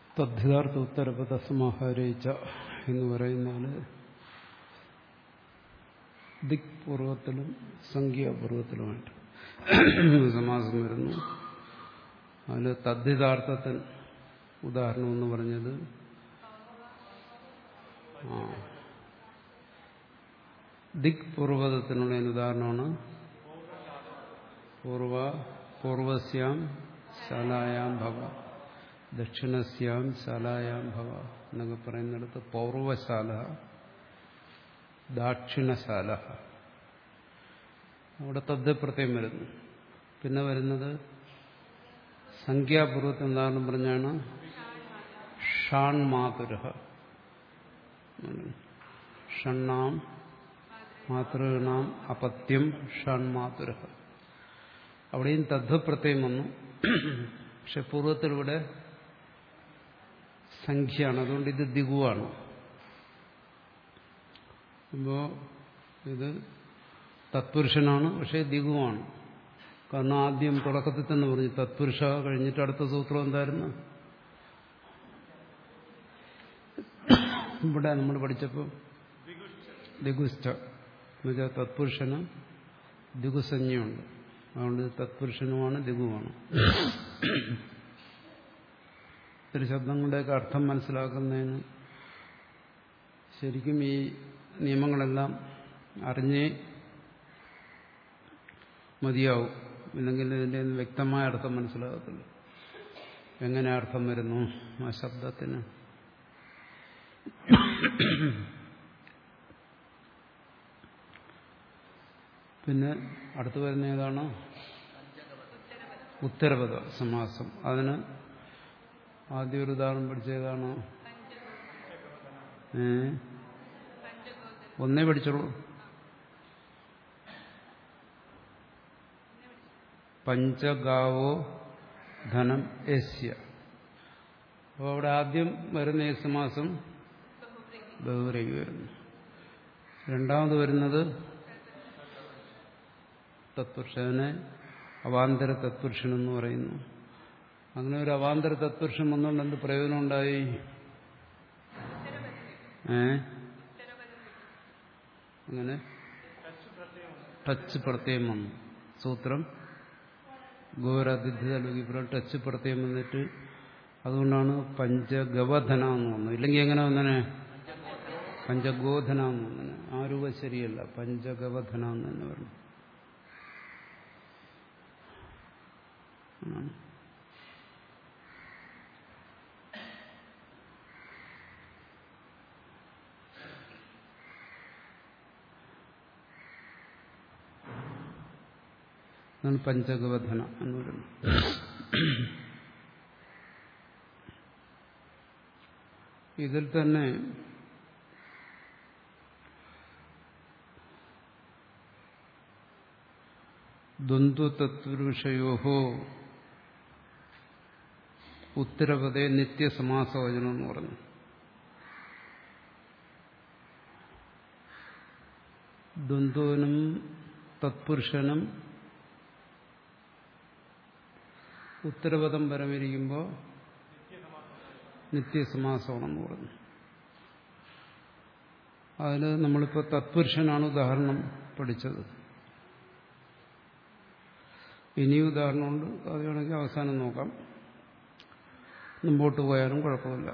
തദ്ധിതാർത്ഥ ഉത്തരപദ സമാഹാരയിച്ച എന്ന് പറയുന്നതിൽ ദിക് പൂർവത്തിലും സംഖ്യാപൂർവത്തിലുമായിട്ട് സമാസം വരുന്നു അതിൽ തദ്ധിതാർത്ഥത്തിന് ഉദാഹരണം എന്ന് പറഞ്ഞത് ആ ദിക് പൂർവതത്തിനുള്ള ഉദാഹരണമാണ് പൂർവ പൂർവസ്യാം ശാലായാം ഭവ ദക്ഷിണസ്യാം ശാലായാം ഭവ എന്നൊക്കെ പറയുന്നിടത്ത് പൗർവശാല ദാക്ഷിണശാല അവിടെ തദ്പ്രത്യം വരുന്നു പിന്നെ വരുന്നത് സംഖ്യാപൂർവത്തിൽ ഉദാഹരണം പറഞ്ഞാണ് ഷാൺ മാതുര ഷണ്ണാം മാതൃണാം അപത്യം ഷൺ മാതുര അവിടെയും തദ്പ്രത്യം വന്നു പക്ഷെ പൂർവ്വത്തിലൂടെ സംഖ്യയാണ് അതുകൊണ്ട് ഇത് ദിഗുവാണ് അപ്പോ ഇത് തത്പുരുഷനാണ് പക്ഷേ ദിഗുവാണ് കാരണം ആദ്യം തുടക്കത്തിൽ തന്നെ പറഞ്ഞു തത്പുരുഷ കഴിഞ്ഞിട്ട് അടുത്ത സൂത്രം എന്തായിരുന്നു ഇവിടെ നമ്മൾ പഠിച്ചപ്പോൾ ദിഗുസ്റ്റ എന്നുവെച്ചാൽ തത്പുരുഷന് ദിഗുസഞ്ജയുണ്ട് അതുകൊണ്ട് തത്പുരുഷനുമാണ് ദിഗുവാണ് ഇത്തിരി ശബ്ദങ്ങളുടെയൊക്കെ അർത്ഥം മനസ്സിലാക്കുന്നതിന് ശരിക്കും ഈ നിയമങ്ങളെല്ലാം അറിഞ്ഞേ മതിയാവും ഇല്ലെങ്കിൽ ഇതിൻ്റെ വ്യക്തമായ അർത്ഥം മനസ്സിലാകത്തില്ല എങ്ങനെ അർത്ഥം വരുന്നു ആ ശബ്ദത്തിന് പിന്നെ അടുത്ത് വരുന്ന ഏതാണ് ഉത്തരപദ സമാസം അതിന് ആദ്യ ഒരു ഉദാഹരണം പഠിച്ചതാണ് ഏ ഒന്നേ പഠിച്ചോളൂ പഞ്ചഗാവോ ധനം യസ്യ അപ്പോൾ അവിടെ ആദ്യം വരുന്ന യേസുമാസം ബഹുരയ്ക്ക് വരുന്നു രണ്ടാമത് വരുന്നത് തത്പുരുഷനെ അവാന്തര തത്പുരുഷൻ എന്ന് പറയുന്നു അങ്ങനെ ഒരു അവാന്തര തത്പുരുഷൻ വന്നുകൊണ്ട് എന്ത് പ്രയോജനം ഉണ്ടായി ഏ അങ്ങനെ ടച്ച് പ്രത്യയം വന്നു സൂത്രം ഗോരതിഥിതലുകിപ്പുറം ടച്ച് പ്രത്യയം വന്നിട്ട് അതുകൊണ്ടാണ് പഞ്ചഗവധന എന്ന് വന്നത് ഇല്ലെങ്കിൽ എങ്ങനെ വന്നനെ പഞ്ചഗോധന എന്ന് വന്നനെ ആ രൂപം ശരിയല്ല പഞ്ചഗവധന എന്ന് തന്നെ പറഞ്ഞു അതാണ് പഞ്ചഗവധന എന്ന് പറയുന്നത് ഇതിൽ തന്നെ ദ്വന്ദ്വതത്വവിഷയോ ഉത്തരപദേ നിത്യസമാസവചനം എന്ന് പറഞ്ഞു ദ്വന്ദ്വനും തത്പുരുഷനും ഉത്തരപദം പരമിരിക്കുമ്പോൾ നിത്യസമാസമാണെന്ന് പറഞ്ഞു അതിൽ നമ്മളിപ്പോൾ തത്പുരുഷനാണ് ഉദാഹരണം പഠിച്ചത് ഇനി ഉദാഹരണമുണ്ട് അത് വേണമെങ്കിൽ അവസാനം നോക്കാം മുമ്പോട്ട് പോയാലും കുഴപ്പമില്ല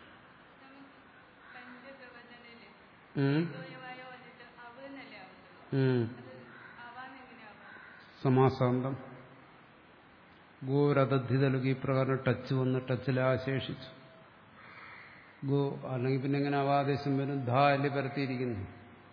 സമാസാന്തം ഗോരഥിതലുക്ക് ഈ പ്രകാരം ടച്ച് വന്ന് ടച്ചിൽ ആശേഷിച്ചു ഗോ അല്ലെങ്കിൽ പിന്നെ എങ്ങനെ അവാദേശം വരും ധാ അല്ലേ പരത്തിയിരിക്കുന്നു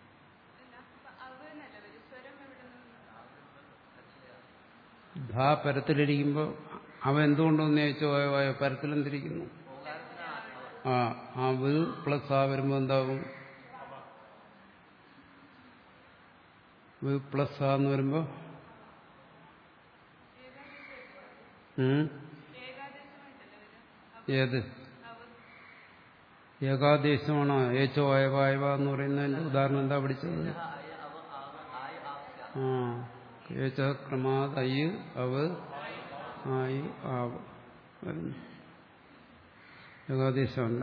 ധാ പരത്തിലിരിക്കുമ്പോൾ അവ എന്തുകൊണ്ടൊന്ന് ചോദിച്ചോ വായോ പരത്തിലെന്തിരിക്കുന്നു ആ ആ വ് പ്ലസ് ആ വരുമ്പോൾ എന്താകും വ് പ്ലസ് ആ എന്ന് വരുമ്പോൾ ഏത് ഏകാദേശമാണ് ഏച്ചോ അയവ അയവ എന്ന് പറയുന്നതിന്റെ ഉദാഹരണം എന്താ പഠിച്ചത് ആ ഏച്ച ക്രമാത് അയ്യ് അവ ആയി ആവ് വരുന്നു ഏകാദേശമല്ല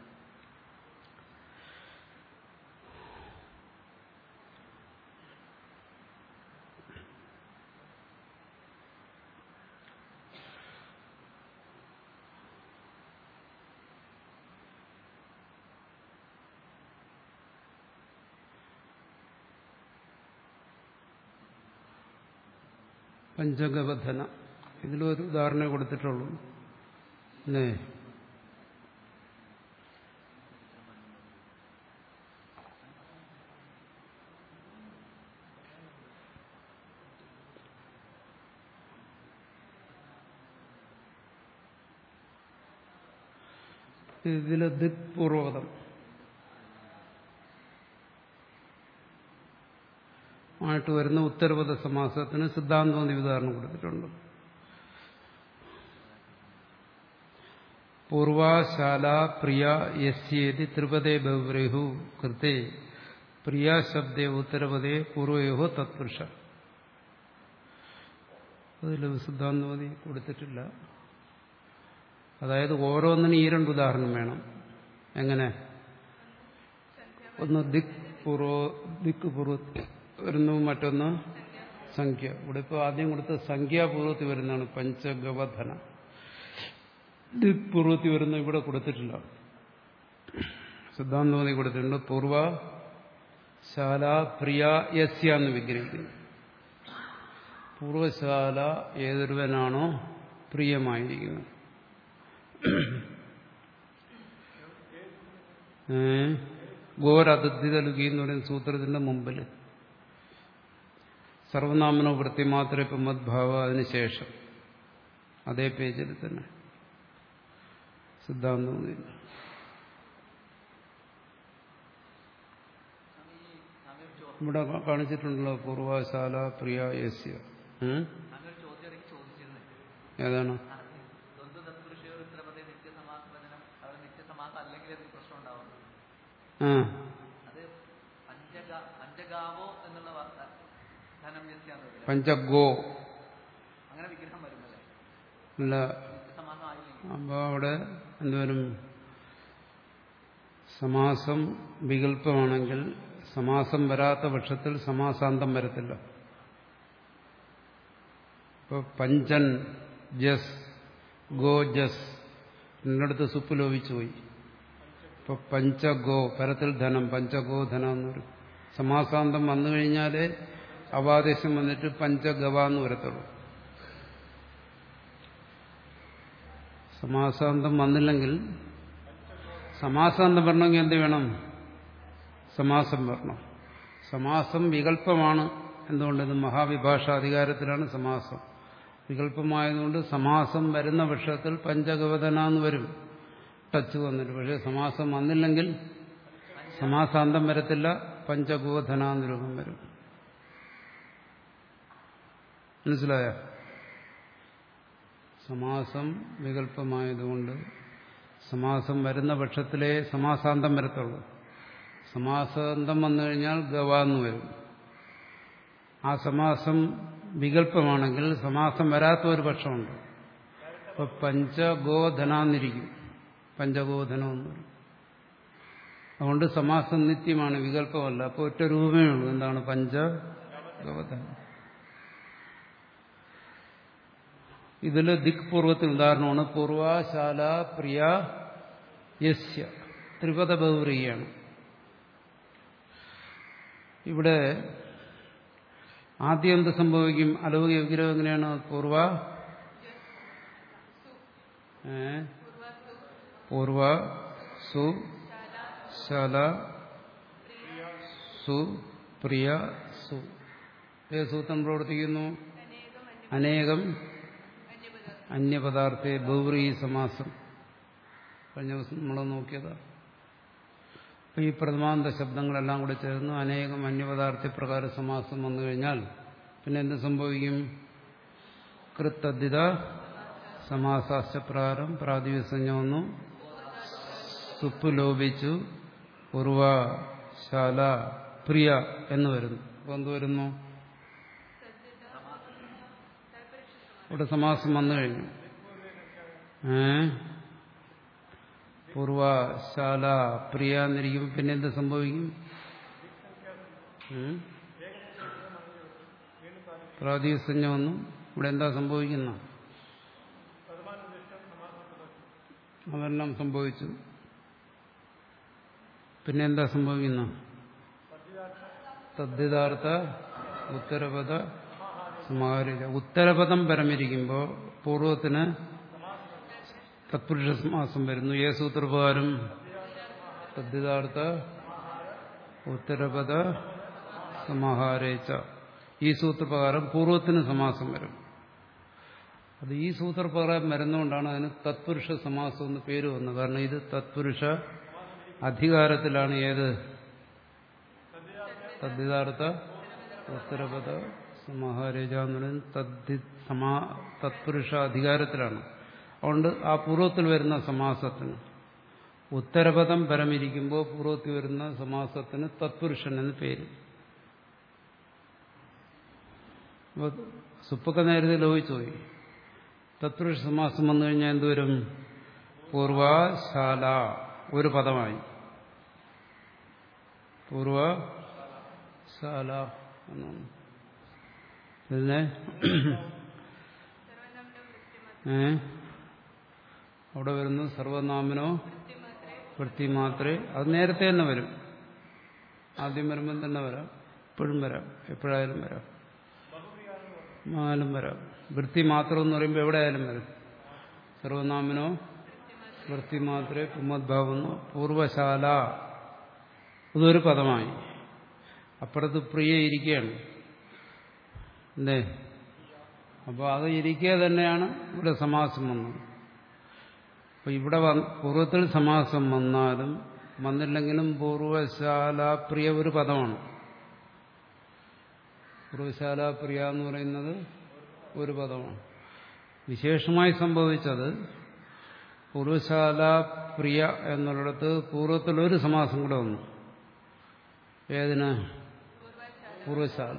പഞ്ചഗവധന ഇതിലൊരു ഉദാഹരണം കൊടുത്തിട്ടുള്ളൂ അല്ലേ ഇതിലെ ദിക്പൂർവകം ആയിട്ട് വരുന്ന ഉത്തരപദ സമാസത്തിന് സിദ്ധാന്തം ഉദാഹരണം കൊടുത്തിട്ടുണ്ട് പൂർവാശാല പ്രിയ യസ്യേതി ത്രിപദേ ബഹുരേഹു കൃതേ പ്രിയ ശബ്ദേ ഉത്തരപദേ പൂർവയോഹോ തത്പുരുഷ അതിൽ സിദ്ധാന്തമതി കൊടുത്തിട്ടില്ല അതായത് ഓരോന്നിനും ഈ രണ്ട് ഉദാഹരണം വേണം എങ്ങനെ ഒന്ന് ദിക് പൂർവ ദിക്ക് പൂർവ വരുന്നു മറ്റൊന്ന് സംഖ്യ ഇവിടെ ഇപ്പോൾ ആദ്യം കൊടുത്ത സംഖ്യാപൂർവത്തിൽ വരുന്നതാണ് പഞ്ചഗവധന ദിക് പൂർവത്തിൽ വരുന്ന ഇവിടെ കൊടുത്തിട്ടില്ല സിദ്ധാന്തമതി കൊടുത്തിട്ടുണ്ട് പൂർവ ശാല പ്രിയ യസ്യ എന്ന് വിഗ്രഹിക്കുന്നു പൂർവശാല ഏതൊരുവനാണോ പ്രിയമായിരിക്കുന്നത് ഗോരതിഥിതലുകി എന്ന് പറയുന്ന സൂത്രത്തിന്റെ മുമ്പിൽ സർവനാമനോ വൃത്തി മാത്രമേ ഇപ്പം മദ്ഭാവ അതിനുശേഷം അതേ പേജിൽ തന്നെ സിദ്ധാന്തം ഇവിടെ കാണിച്ചിട്ടുണ്ടല്ലോ പൂർവശാല പ്രിയ യസ്യ ഏതാണ് ആ പഞ്ചഗോ അങ്ങനെ വിഗ്രഹം വരുമല്ലേ അല്ല സമാസം ആയില്ലെങ്കിൽ അപ്പോൾ അവിടെ എന്തുവരും സമാസം വികല്പമാണെങ്കിൽ സമാസം വരാത്ത പക്ഷത്തിൽ സമാസാന്തം വരത്തില്ല ഇപ്പൊ പഞ്ചൻ ജസ് ഗോ ജസ് രണ്ടിടത്ത് സുപ്പ് ലോപിച്ചു പോയി ഇപ്പൊ പഞ്ചഗോ പരത്തിൽ ധനം പഞ്ചഗോ ധനം എന്ന് പറയും സമാസാന്തം വന്നു കഴിഞ്ഞാലേ അവാദേശം വന്നിട്ട് പഞ്ചഗവ എന്ന് വരത്തുള്ളൂ സമാസാന്തം വന്നില്ലെങ്കിൽ സമാസാന്തം വരണമെങ്കിൽ എന്ത് വേണം സമാസം വരണം സമാസം വികല്പമാണ് എന്തുകൊണ്ട് ഇത് മഹാവിഭാഷാധികാരത്തിലാണ് സമാസം വികല്പമായതുകൊണ്ട് സമാസം വരുന്ന പക്ഷത്തിൽ പഞ്ചഗവതന എന്ന് വരും ടച്ച് വന്നിട്ട് പക്ഷെ സമാസം വന്നില്ലെങ്കിൽ സമാസാന്തം വരത്തില്ല പഞ്ചഗോധന എന്ന് രൂപം വരും മനസ്സിലായ സമാസം വികല്പമായതുകൊണ്ട് സമാസം വരുന്ന പക്ഷത്തിലേ സമാസാന്തം വരത്തുള്ളൂ സമാസാന്തം വന്നു കഴിഞ്ഞാൽ ഗവാന്ന് വരും ആ സമാസം വികല്പമാണെങ്കിൽ സമാസം വരാത്ത ഒരു പക്ഷമുണ്ട് അപ്പൊ പഞ്ചഗോധനാന്നിരിക്കും പഞ്ചഗോധനം എന്ന് പറയും അതുകൊണ്ട് സമാസം നിത്യമാണ് വികല്പമല്ല അപ്പോൾ ഒറ്റ രൂപമേ ഉള്ളൂ എന്താണ് പഞ്ചഗോധനം ഇതിൽ ദിക് പൂർവത്തിൽ ഉദാഹരണമാണ് പൂർവാശാല പ്രിയ യസ്യ ത്രിപദ ബഹുറിയാണ് ഇവിടെ ആദ്യം എന്ത് സംഭവിക്കും അലൗകിക വിഗ്രഹം എങ്ങനെയാണ് പൂർവ ഏ? പൂർവ സു ശാല സു പ്രിയ സു ഏത് സൂത്രം പ്രവർത്തിക്കുന്നു അനേകം അന്യപദാർത്ഥേ ബൗറി സമാസം കഴിഞ്ഞ ദിവസം നമ്മൾ നോക്കിയതാ അപ്പൊ ഈ പ്രഥമാന്ത ശബ്ദങ്ങളെല്ലാം കൂടെ ചേർന്ന് അനേകം അന്യപദാർത്ഥ പ്രകാര സമാസം വന്നു കഴിഞ്ഞാൽ പിന്നെ എന്ത് സംഭവിക്കും കൃത്തദ്ധിത സമാസാശ്ചപ്രകാരം പ്രാതിസഞ്ജ വന്നു സുപ്പ് ലോപിച്ചു ഉർവ ശാല പ്രിയ എന്ന് വരുന്നു അപ്പൊ എന്ത് വരുന്നു ഇവിടെ സമാസം വന്നു കഴിഞ്ഞു ഏ പൂർവശാല പ്രിയ എന്നിരിക്കും പിന്നെ എന്ത് സംഭവിക്കും ഉം? പ്രാതിസഞ്ജ ഒന്നും ഇവിടെ എന്താ സംഭവിക്കുന്ന അതെല്ലാം സംഭവിച്ചു പിന്നെ എന്താ സംഭവിക്കുന്ന തദ്ധിതാർത്ഥ ഉത്തരപദ സമാഹാരിത ഉത്തരപദം പരമിരിക്കുമ്പോൾ പൂർവത്തിന് തത്പുരുഷ സമാസം വരുന്നു ഏ സൂത്രപ്രകാരം തദ്ധിതാർത്ഥ ഉത്തരപദ സമാഹാരേച്ച ഈ സൂത്രപ്രകാരം പൂർവത്തിന് സമാസം വരും അത് ഈ സൂത്രപ്രകാരം വരുന്നതുകൊണ്ടാണ് അതിന് തത്പുരുഷ സമാസം എന്ന് പേര് വന്നത് കാരണം ഇത് തത്പുരുഷ അധികാരത്തിലാണ് ഏത് തദ്ധിതാർത്ഥ ഉത്തരപദ സമാഹാരേജ എന്ന് പറയുന്നത് തദ്ധി സമാ തത്പുരുഷ അധികാരത്തിലാണ് അതുകൊണ്ട് ആ പൂർവ്വത്തിൽ വരുന്ന സമാസത്തിന് ഉത്തരപദം പരമിരിക്കുമ്പോൾ പൂർവ്വത്തിൽ വരുന്ന സമാസത്തിന് തത്പുരുഷൻ എന്ന് പേര് അപ്പോൾ സുപ്പൊക്കെ നേരത്തെ ലോഹിച്ചു പോയി തത്പുരുഷ സമാസം വന്നു കഴിഞ്ഞാൽ എന്തുവരും പൂർവശാല ഒരു പദമായി പൂർവശാല എന്നാണ് പിന്നെ ഏ അവിടെ വരുന്നു സർവനാമനോ വൃത്തി മാത്രമേ അത് നേരത്തെ തന്നെ വരും ആദ്യം വരുമ്പം തന്നെ വരാം എപ്പോഴും വരാം എപ്പോഴായാലും വരാം ആയാലും വരാം വൃത്തി മാത്രം എന്ന് പറയുമ്പോൾ എവിടെ ആയാലും വരും സർവനാമനോ വൃത്തി മാത്രമേ പുമ്മദ്ഭാവുന്നു പൂർവശാല ഇതൊരു പദമായി അപ്പുറത്ത് പ്രിയ ഇരിക്കുകയാണ് എന്തേ അപ്പോൾ അത് ഇരിക്കുക തന്നെയാണ് ഇവിടെ സമാസം വന്നത് അപ്പൊ ഇവിടെ പൂർവ്വത്തിൽ സമാസം വന്നാലും വന്നില്ലെങ്കിലും പൂർവശാല പ്രിയ ഒരു പദമാണ് പൂർവശാല പ്രിയ എന്ന് പറയുന്നത് ഒരു പദമാണ് വിശേഷമായി സംഭവിച്ചത് പൂർവശാല പ്രിയ എന്നുള്ളിടത്ത് പൂർവ്വത്തിൽ ഒരു സമാസം കൂടെ വന്നു ഏതിന് പൂർവശാല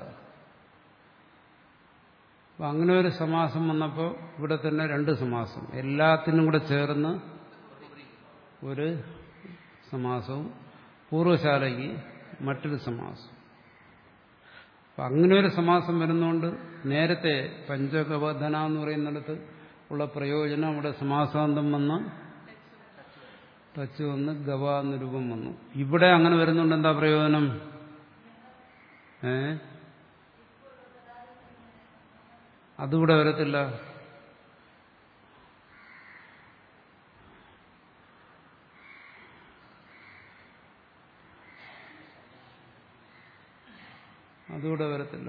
അപ്പൊ അങ്ങനെ ഒരു സമാസം വന്നപ്പോൾ ഇവിടെ തന്നെ രണ്ട് സമാസം എല്ലാത്തിനും കൂടെ ചേർന്ന് ഒരു സമാസവും പൂർവശാലയ്ക്ക് മറ്റൊരു സമാസം അപ്പൊ അങ്ങനെ ഒരു സമാസം വരുന്നതുകൊണ്ട് നേരത്തെ പഞ്ചകവധന എന്ന് പറയുന്നിടത്ത് ഉള്ള പ്രയോജനം അവിടെ സമാസാന്തം വന്ന് ടച്ച് വന്ന് ഗവ എന്ന രൂപം വന്നു ഇവിടെ അങ്ങനെ വരുന്നുണ്ട് എന്താ പ്രയോജനം ഏ അതുകൂടെ വരത്തില്ല അതുകൂടെ വരത്തില്ല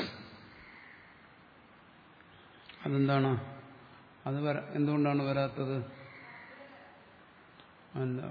അതെന്താണ് അത് വര എന്തുകൊണ്ടാണ് വരാത്തത് അല്ല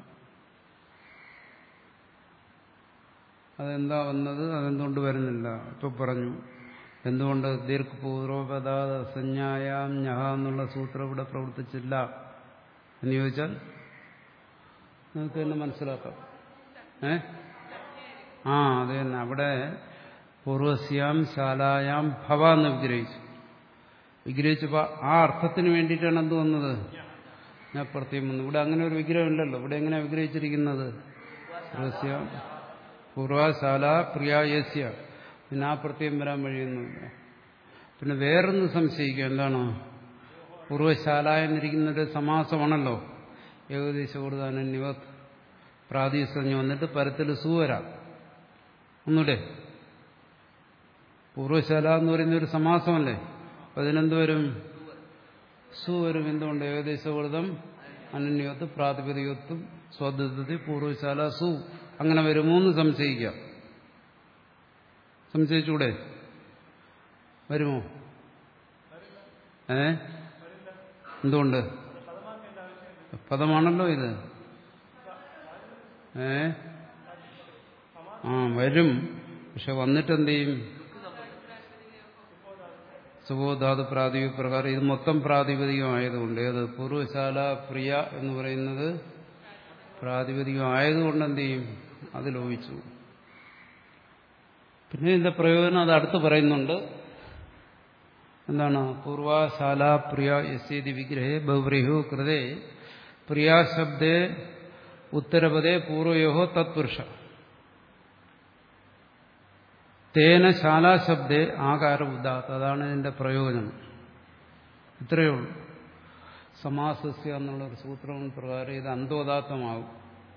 അതെന്താ വന്നത് അതെന്തുകൊണ്ട് വരുന്നില്ല ഇപ്പൊ പറഞ്ഞു എന്തുകൊണ്ട് ദീർഘപൂർവപദാത സഞ്ജായാം ഞഹ എന്നുള്ള സൂത്രം ഇവിടെ പ്രവർത്തിച്ചില്ല എന്ന് ചോദിച്ചാൽ നിങ്ങൾക്ക് തന്നെ മനസ്സിലാക്കാം ഏ ആ അത് തന്നെ അവിടെ പൂർവസ്യാം ശാലായാം ഭവ എന്ന് വിഗ്രഹിച്ചു വിഗ്രഹിച്ചപ്പോൾ ആ അർത്ഥത്തിന് വേണ്ടിയിട്ടാണ് എന്ത് വന്നത് ഞാൻ പ്രത്യേകം വന്നു ഇവിടെ അങ്ങനെ ഒരു വിഗ്രഹമില്ലല്ലോ ഇവിടെ എങ്ങനെയാണ് വിഗ്രഹിച്ചിരിക്കുന്നത് പൂർവസ്യാം പൂർവശാല പ്രിയായസ്യ പിന്നെ ആ പ്രത്യേകം വരാൻ വഴിയൊന്നുമില്ല പിന്നെ വേറൊന്ന് സംശയിക്കുക എന്താണ് പൂർവശാല എന്നിരിക്കുന്നൊരു സമാസമാണല്ലോ ഏകദേശ കൂടുതൽ നിവത് പ്രാതിസഞ്ജം വന്നിട്ട് പരത്തിൽ സു വരാം ഒന്നൂടെ പൂർവശാല എന്ന് പറയുന്ന ഒരു സമാസമല്ലേ അപ്പൊ അതിനെന്ത് വരും സു വരും എന്തുകൊണ്ട് ഏകദേശവൃതം അനന്യത്വം പ്രാതിപതികത്വം സ്വതന്ത്രതി പൂർവശാല സു അങ്ങനെ വരുമോ എന്ന് സംശയിക്കാം സംശയിച്ചൂടെ വരുമോ ഏ എന്തുകൊണ്ട് പദമാണല്ലോ ഇത് ഏ ആ വരും പക്ഷെ വന്നിട്ട് എന്ത് ചെയ്യും സുബോധാതു പ്രാതിപതിക പ്രകാരം ഇത് മൊത്തം പ്രാതിപതികമായതുകൊണ്ട് ഏത് പൂർവശാല പ്രിയ എന്ന് പറയുന്നത് പ്രാതിപതികമായതുകൊണ്ട് എന്ത് ചെയ്യും അത് ലോപിച്ചു പിന്നെ ഇതിന്റെ പ്രയോജനം അത് അടുത്ത് പറയുന്നുണ്ട് എന്താണ് പൂർവശാല പ്രിയ യസ്യതി വിഗ്രഹേ ബഹുബ്രീഹു കൃതേ പ്രിയാശബ്ദേ ഉത്തരപദേ പൂർവയോഹോ തത്പുരുഷ തേന ശാലാശബ്ദേ ആകാര ഉദാത്ത അതാണ് ഇതിന്റെ പ്രയോജനം ഇത്രയേ ഉള്ളൂ സമാസസ്യ എന്നുള്ളൊരു സൂത്രം പ്രകാരം ഇത് അന്തോദാത്തമാകും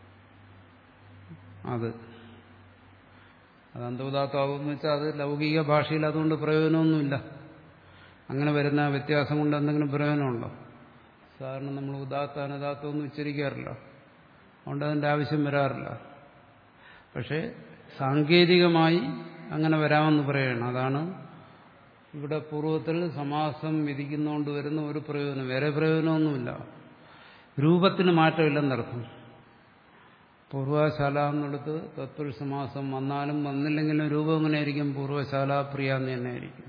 അത് അത് അന്തോദാത്തമാകും എന്ന് വെച്ചാൽ അത് ലൗകിക ഭാഷയിൽ അതുകൊണ്ട് പ്രയോജനമൊന്നുമില്ല അങ്ങനെ വരുന്ന വ്യത്യാസം കൊണ്ട് എന്തെങ്കിലും പ്രയോജനമുണ്ടോ സാധാരണ നമ്മൾ ഉദാത്ത അനദാത്തം ഒന്നും ഉച്ചരിക്കാറില്ല അതുകൊണ്ട് അതിൻ്റെ ആവശ്യം വരാറില്ല പക്ഷേ സാങ്കേതികമായി അങ്ങനെ വരാമെന്ന് പറയണം അതാണ് ഇവിടെ പൂർവ്വത്തിൽ സമാസം വിധിക്കുന്നതുകൊണ്ട് വരുന്ന ഒരു പ്രയോജനം വേറെ പ്രയോജനമൊന്നുമില്ല രൂപത്തിന് മാറ്റമില്ലെന്നർത്ഥം പൂർവശാല എന്നുള്ളത് തത്പുരുഷ സമാസം വന്നാലും വന്നില്ലെങ്കിലും രൂപം എങ്ങനെയായിരിക്കും പൂർവശാല പ്രിയ എന്ന് തന്നെയായിരിക്കും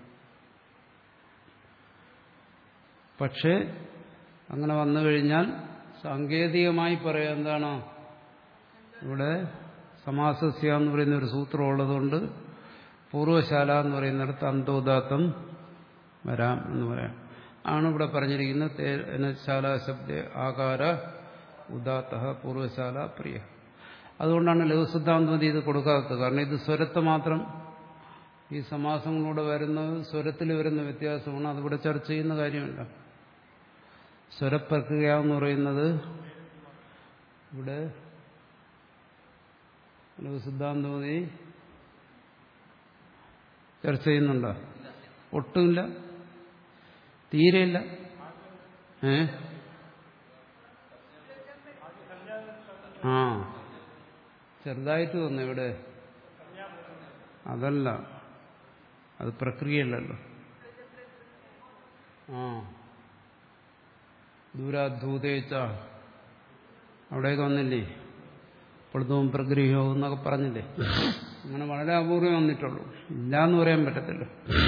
പക്ഷേ അങ്ങനെ വന്നു കഴിഞ്ഞാൽ സാങ്കേതികമായി പറയാം എന്താണ് ഇവിടെ സമാസസ്യ എന്ന് പറയുന്ന ഒരു സൂത്രം ഉള്ളതുകൊണ്ട് പൂർവശാല എന്ന് പറയുന്നിടത്ത് അന്തോദാത്തം വരാം എന്ന് പറയാം ആണ് ഇവിടെ പറഞ്ഞിരിക്കുന്നത് ശാലാശബ്ദ ആകാര ഉദാത്ത പൂർവശാല പ്രിയ അതുകൊണ്ടാണ് ലഘുസിദ്ധാന്തമതി ഇത് കൊടുക്കാത്തത് കാരണം ഇത് സ്വരത്തെ മാത്രം ഈ സമാസങ്ങളിലൂടെ വരുന്നത് സ്വരത്തിൽ വരുന്ന വ്യത്യാസമാണ് അതിവിടെ ചർച്ച ചെയ്യുന്ന കാര്യമല്ല സ്വരപ്രക്രിയ എന്ന് പറയുന്നത് ഇവിടെ ലഘുസിദ്ധാന്തമതി ചർച്ച ചെയ്യുന്നുണ്ടോ ഒട്ടുമില്ല തീരെയില്ല ഏ ആ ചെറുതായിട്ട് വന്നു ഇവിടെ അതല്ല അത് പ്രക്രിയയല്ലല്ലോ ആ ദൂരാധൂതേച്ച അവിടെയൊക്കെ വന്നില്ലേ പൊളുത്തവും പ്രഗ്രഹവും എന്നൊക്കെ പറഞ്ഞില്ലേ അങ്ങനെ വളരെ അപൂർവം വന്നിട്ടുള്ളൂ ഇല്ല എന്ന് പറയാൻ പറ്റത്തില്ല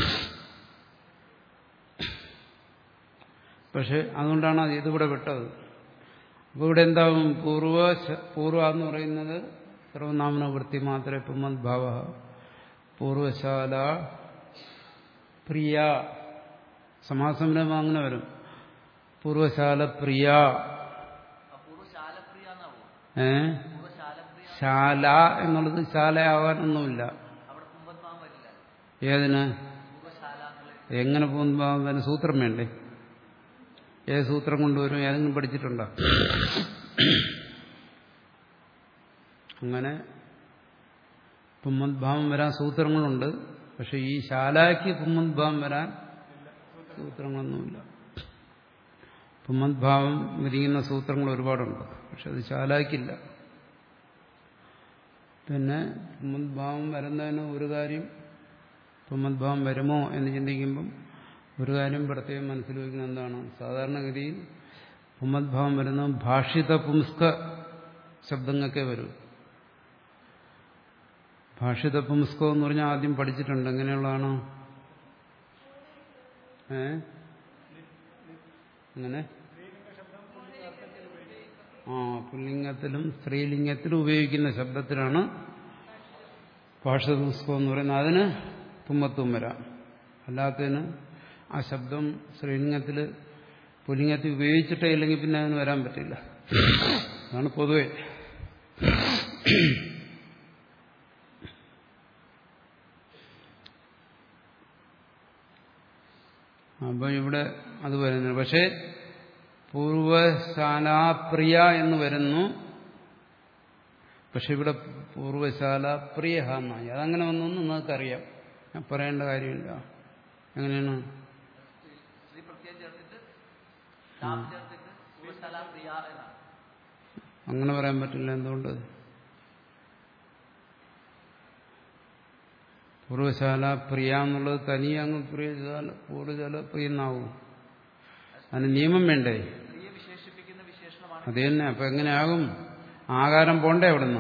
പക്ഷെ അതുകൊണ്ടാണ് അത് ഇതിവിടെ വിട്ടത് അപ്പോൾ ഇവിടെ എന്താവും പൂർവ പൂർവ എന്ന് പറയുന്നത് സർവനാമന വൃത്തി മാത്രമേ പുമദ്ഭാവ പൂർവശാല പ്രിയ സമാസംരംഭം അങ്ങനെ വരും പൂർവശാല പ്രിയ പൂർവ്വശാലപ്രിയ എന്നാവോ ഏ പൂർവ്വശാലപ്രിയ ശാല എന്നുള്ളത് ശാലയാവാനൊന്നുമില്ല അവിടെ കുമ്പത്മാൻ വരില്ല ഏതിന് പൂർവ്വശാല എന്നുള്ള എങ്ങനെ പോകുന്നതിന് സൂത്രം വേണ്ടേ ഏത് സൂത്രം കൊണ്ടുവരും ഏതെങ്കിലും പഠിച്ചിട്ടുണ്ടോ അങ്ങനെ പുമ്മദ്ഭാവം വരാൻ സൂത്രങ്ങളുണ്ട് പക്ഷെ ഈ ശാലായ്ക്ക് പുമ്മദ്ഭാവം വരാൻ സൂത്രങ്ങളൊന്നുമില്ല പുമ്മദ്ഭാവം വിരിയുന്ന സൂത്രങ്ങൾ ഒരുപാടുണ്ട് പക്ഷെ അത് ശാലായ്ക്കില്ല പിന്നെ പുമ്മദ്ഭാവം വരുന്നതിന് ഒരു കാര്യം പുമ്മദ്ഭാവം വരുമോ എന്ന് ചിന്തിക്കുമ്പം ഒരു കാര്യം പ്രത്യേകം മനസ്സിൽ വയ്ക്കുന്നത് എന്താണ് സാധാരണഗതിയിൽ പുമ്മദ്ഭാവം വരുന്ന ഭാഷിത പുംസ്ക ശബ്ദങ്ങൾക്കേ വരൂ ഭാഷിത പുംസ്കം എന്ന് പറഞ്ഞാൽ ആദ്യം പഠിച്ചിട്ടുണ്ട് എങ്ങനെയുള്ളതാണ് ഏ അങ്ങനെ ആ പുല്ലിംഗത്തിലും സ്ത്രീലിംഗത്തിലും ഉപയോഗിക്കുന്ന ശബ്ദത്തിലാണ് ഭാഷിത പുസ്തകം എന്ന് പറയുന്നത് അതിന് തുമ്മത്തും വരാം അല്ലാത്തതിന് ആ ശബ്ദം സ്ത്രീലിംഗത്തിൽ പുല്ലിംഗത്തിൽ ഉപയോഗിച്ചിട്ടേ ഇല്ലെങ്കിൽ പിന്നെ അതിന് വരാൻ പറ്റില്ല അതാണ് പൊതുവെ അപ്പോൾ ഇവിടെ അത് വരുന്നു പക്ഷേ പൂർവശാലാപ്രിയ എന്ന് വരുന്നു പക്ഷെ ഇവിടെ പൂർവശാല പ്രിയ എന്നായി അതങ്ങനെ വന്നൊന്നും നിങ്ങൾക്കറിയാം ഞാൻ പറയേണ്ട കാര്യമില്ല എങ്ങനെയാണ് ശ്രീ പ്രത്യേകം ചേർത്തിട്ട് ലാഭം ചേർത്തിട്ട് പൂർവ്വശാലപ്രിയ എന്നാണ് അങ്ങനെ പറയാൻ പറ്റില്ല എന്തുകൊണ്ട് പൂർവശാല പ്രിയ എന്നുള്ളത് തനിയെ അങ്ങ് പ്രിയശാല പൂർവശാല പ്രിയ എന്നാവും അതിന് നിയമം വേണ്ടേ സ്ത്രീയെ വിശേഷിപ്പിക്കുന്ന വിശേഷണമാണ് അത് തന്നെ അപ്പൊ എങ്ങനെയാകും ആകാരം പോണ്ടേ അവിടുന്ന്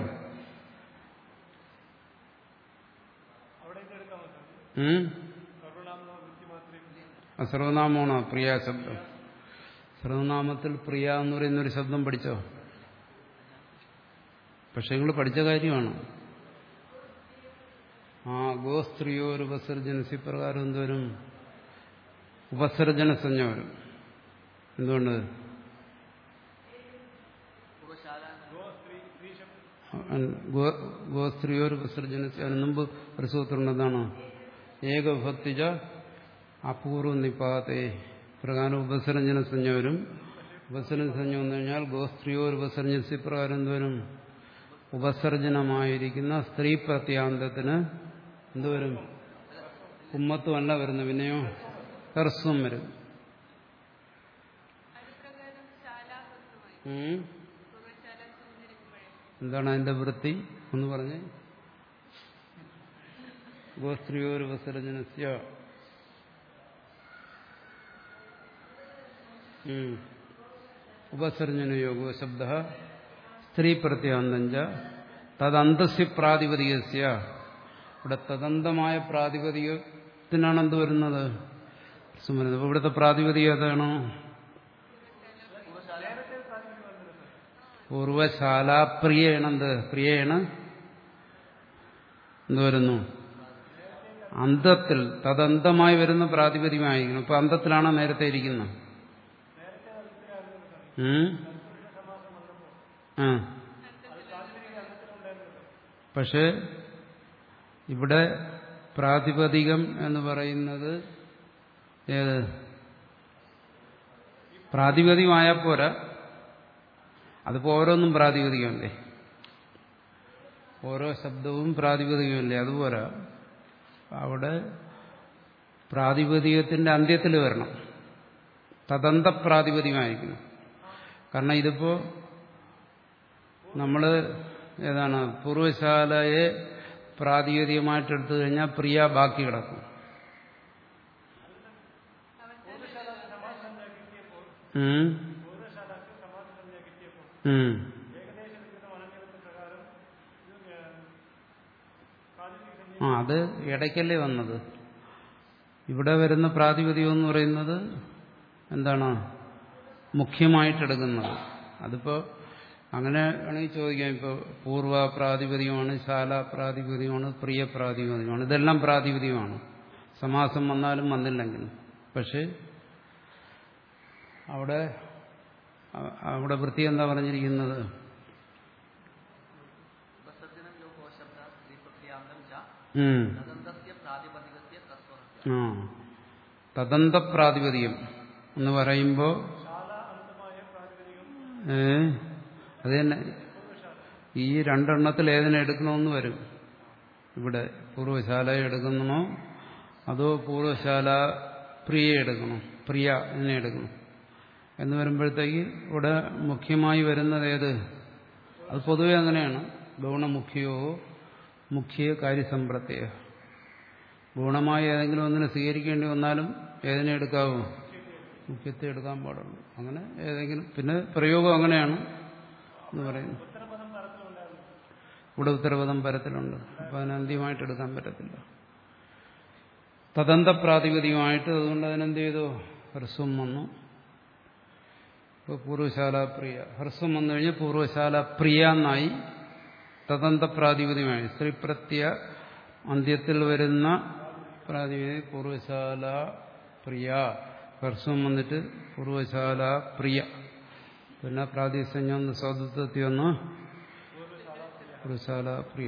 ഉം? ആ സർവനാമമാണോ പ്രിയ ശബ്ദം സർവനാമത്തിൽ പ്രിയ എന്ന് പറയുന്ന ഒരു ശബ്ദം പഠിച്ചോ പക്ഷെ നിങ്ങൾ പഠിച്ച കാര്യമാണ് ആ ഗോസ്ത്രീയോ ഒരു ഉപസർജനസി പ്രകാരം എന്തോരും ഉപസർജന സംജ്ഞ വരും എന്തുകൊണ്ട് പൂർവ്വശാല എന്ന് ഗോ- ഗോസ്ത്രീയോർ വിസർജനസ് അതിന് മുമ്പ് ഒരു സൂത്രം എന്താണ് ഏകഭക്തിജ അപൂർവ നിപാതേ പ്രകാരം ഉപസർജന സംജ്ഞ വരും ഉപസർജന സംജ്ഞ വന്നു കഴിഞ്ഞാൽ ഗോസ്ത്രീയോർ ഉപസർജനസ് പ്രകാരം എന്തുവരും ഉപസർജനമായിരിക്കുന്ന സ്ത്രീ പ്രത്യാന്തത്തിന് എന്തുവരും ഉമ്മത്തുമല്ല വരുന്നു പിന്നെയോ ഹെർസ്വം വരും അതുപ്രകാരം ശാലാഹൃതമായി ഉം. പൂർവ്വശാല സൂചരിക്കുമ്പോഴേ എന്താണ് അതിന്റെ വൃത്തി ഒന്ന് പറഞ്ഞേ ഗോസ്ത്രീയോരുപസർജനസ്യ ഉപസർജനയോഗോ ശബ്ദ സ്ത്രീ പ്രത്യാന്തഞ്ച തദന്തസ്യ പ്രാതിപതികസ്യ ഇവിടെ തദന്തമായ പ്രാതിപതികത്തിനാണ് എന്ത് വരുന്നത് സുമരുന്നത് അപ്പൊ ഇവിടുത്തെ പ്രാതിപതിക ഏതാണോ പൂർവശാലാപ്രിയേണ എന്ത് പ്രിയേണ എന്ത് വരുന്നു അന്തത്തിൽ തദന്തമായി വരുന്ന പ്രാതിപതികമായിരിക്കണം ഇപ്പൊ അന്തത്തിലാണോ നേരത്തെ ഇരിക്കുന്നത് ഉം? ആ പക്ഷേ ഇവിടെ പ്രാതിപതികം എന്ന് പറയുന്നത് ഏത് പ്രാതിപതികമായാൽ പോരാ അതിപ്പോ ഓരോന്നും പ്രാതിപതികമല്ലേ ഓരോ ശബ്ദവും പ്രാതിപതികമല്ലേ അതുപോലെ അവിടെ പ്രാതിപതികത്തിന്റെ അന്ത്യത്തിൽ വരണം തദന്ത പ്രാതിപതികമായിരിക്കണം കാരണം ഇതിപ്പോ നമ്മൾ ഏതാണ് പൂർവശാലയെ പ്രാതിപതികമായിട്ട് എടുത്തു കഴിഞ്ഞാൽ പ്രിയ ബാക്കി കിടക്കും ഉം. ഉം. ആ അത് ഇടയ്ക്കല്ലേ വന്നത് ഇവിടെ വരുന്ന പ്രാതിപതികം എന്ന് പറയുന്നത് എന്താണ് മുഖ്യമായിട്ടെടുക്കുന്നത് അതിപ്പോ അങ്ങനെ വേണമെങ്കിൽ ചോദിക്കാം ഇപ്പോൾ പൂർവ പ്രാതിപതികമാണ് ശാല പ്രാതിപതികമാണ് പ്രിയ പ്രാതിപതികമാണ് ഇതെല്ലാം പ്രാതിപതികമാണ് സമാസം വന്നാലും വന്നില്ലെങ്കിലും പക്ഷേ അവിടെ അ- അവിടെ വൃത്തി എന്താ പറഞ്ഞിരിക്കുന്നത് ഉപസർജനം യോഗോ ശബ്ദ സ്ത്രീ പ്രത്യാന്തം ച ഉം. തദന്തസ്യ പ്രാതിപതികസ്യ തസ്വഹസ്യ ആ തദന്ത പ്രാതിപതികം എന്ന് പറയുമ്പോൾ ഏ അത് തന്നെ ഈ രണ്ടെണ്ണത്തിൽ ഏതിനെ എടുക്കണമെന്ന് വരും ഇവിടെ പൂർവ്വശാല എടുക്കണമോ അതോ പൂർവ്വശാല പ്രിയ എടുക്കണം പ്രിയ ഇതിനെ എടുക്കണം എന്ന് വരുമ്പോഴത്തേക്ക് ഇവിടെ മുഖ്യമായി വരുന്നത് ഏത് അത് പൊതുവെ അങ്ങനെയാണ് ഗുണമുഖ്യോ മുഖ്യ കാര്യസമ്പ്രത്യ ഗുണമായി ഏതെങ്കിലും ഒന്നിനെ സ്വീകരിക്കേണ്ടി വന്നാലും ഏതിനെ എടുക്കാവൂ മുഖ്യത്തെ എടുക്കാൻ പാടുള്ളൂ അങ്ങനെ ഏതെങ്കിലും പിന്നെ പ്രയോഗം അങ്ങനെയാണ് എന്ന് പറയുന്നു ഇവിടെ ഉത്തരപദം പരത്തിലുണ്ട് അപ്പൊ അതിന് അന്ത്യമായിട്ട് എടുക്കാൻ പറ്റത്തില്ല തദന്ത പ്രാതിപതികമായിട്ട് അതുകൊണ്ട് അതിനെന്ത് ചെയ്തു ഹ്രസ്വം വന്നു ഇപ്പോൾ പൂർവ്വശാല പ്രിയ ഹ്രസ്വം വന്നു കഴിഞ്ഞാൽ പൂർവ്വശാല പ്രിയ എന്നായി തദന്ത പ്രാതിപതികമായി സ്ത്രീപ്രത്യ അന്ത്യത്തിൽ വരുന്ന പ്രാതിപതി പൂർവ്വശാല പ്രിയ ഹ്രസ്വം വന്നിട്ട് പൂർവ്വശാല പ്രിയ പിന്നെ പ്രാതിസഞ്ജ ഒന്ന് സ്വാതന്ത്ര്യത്തിൽ വന്ന് പൂർവ്വശാല പ്രിയ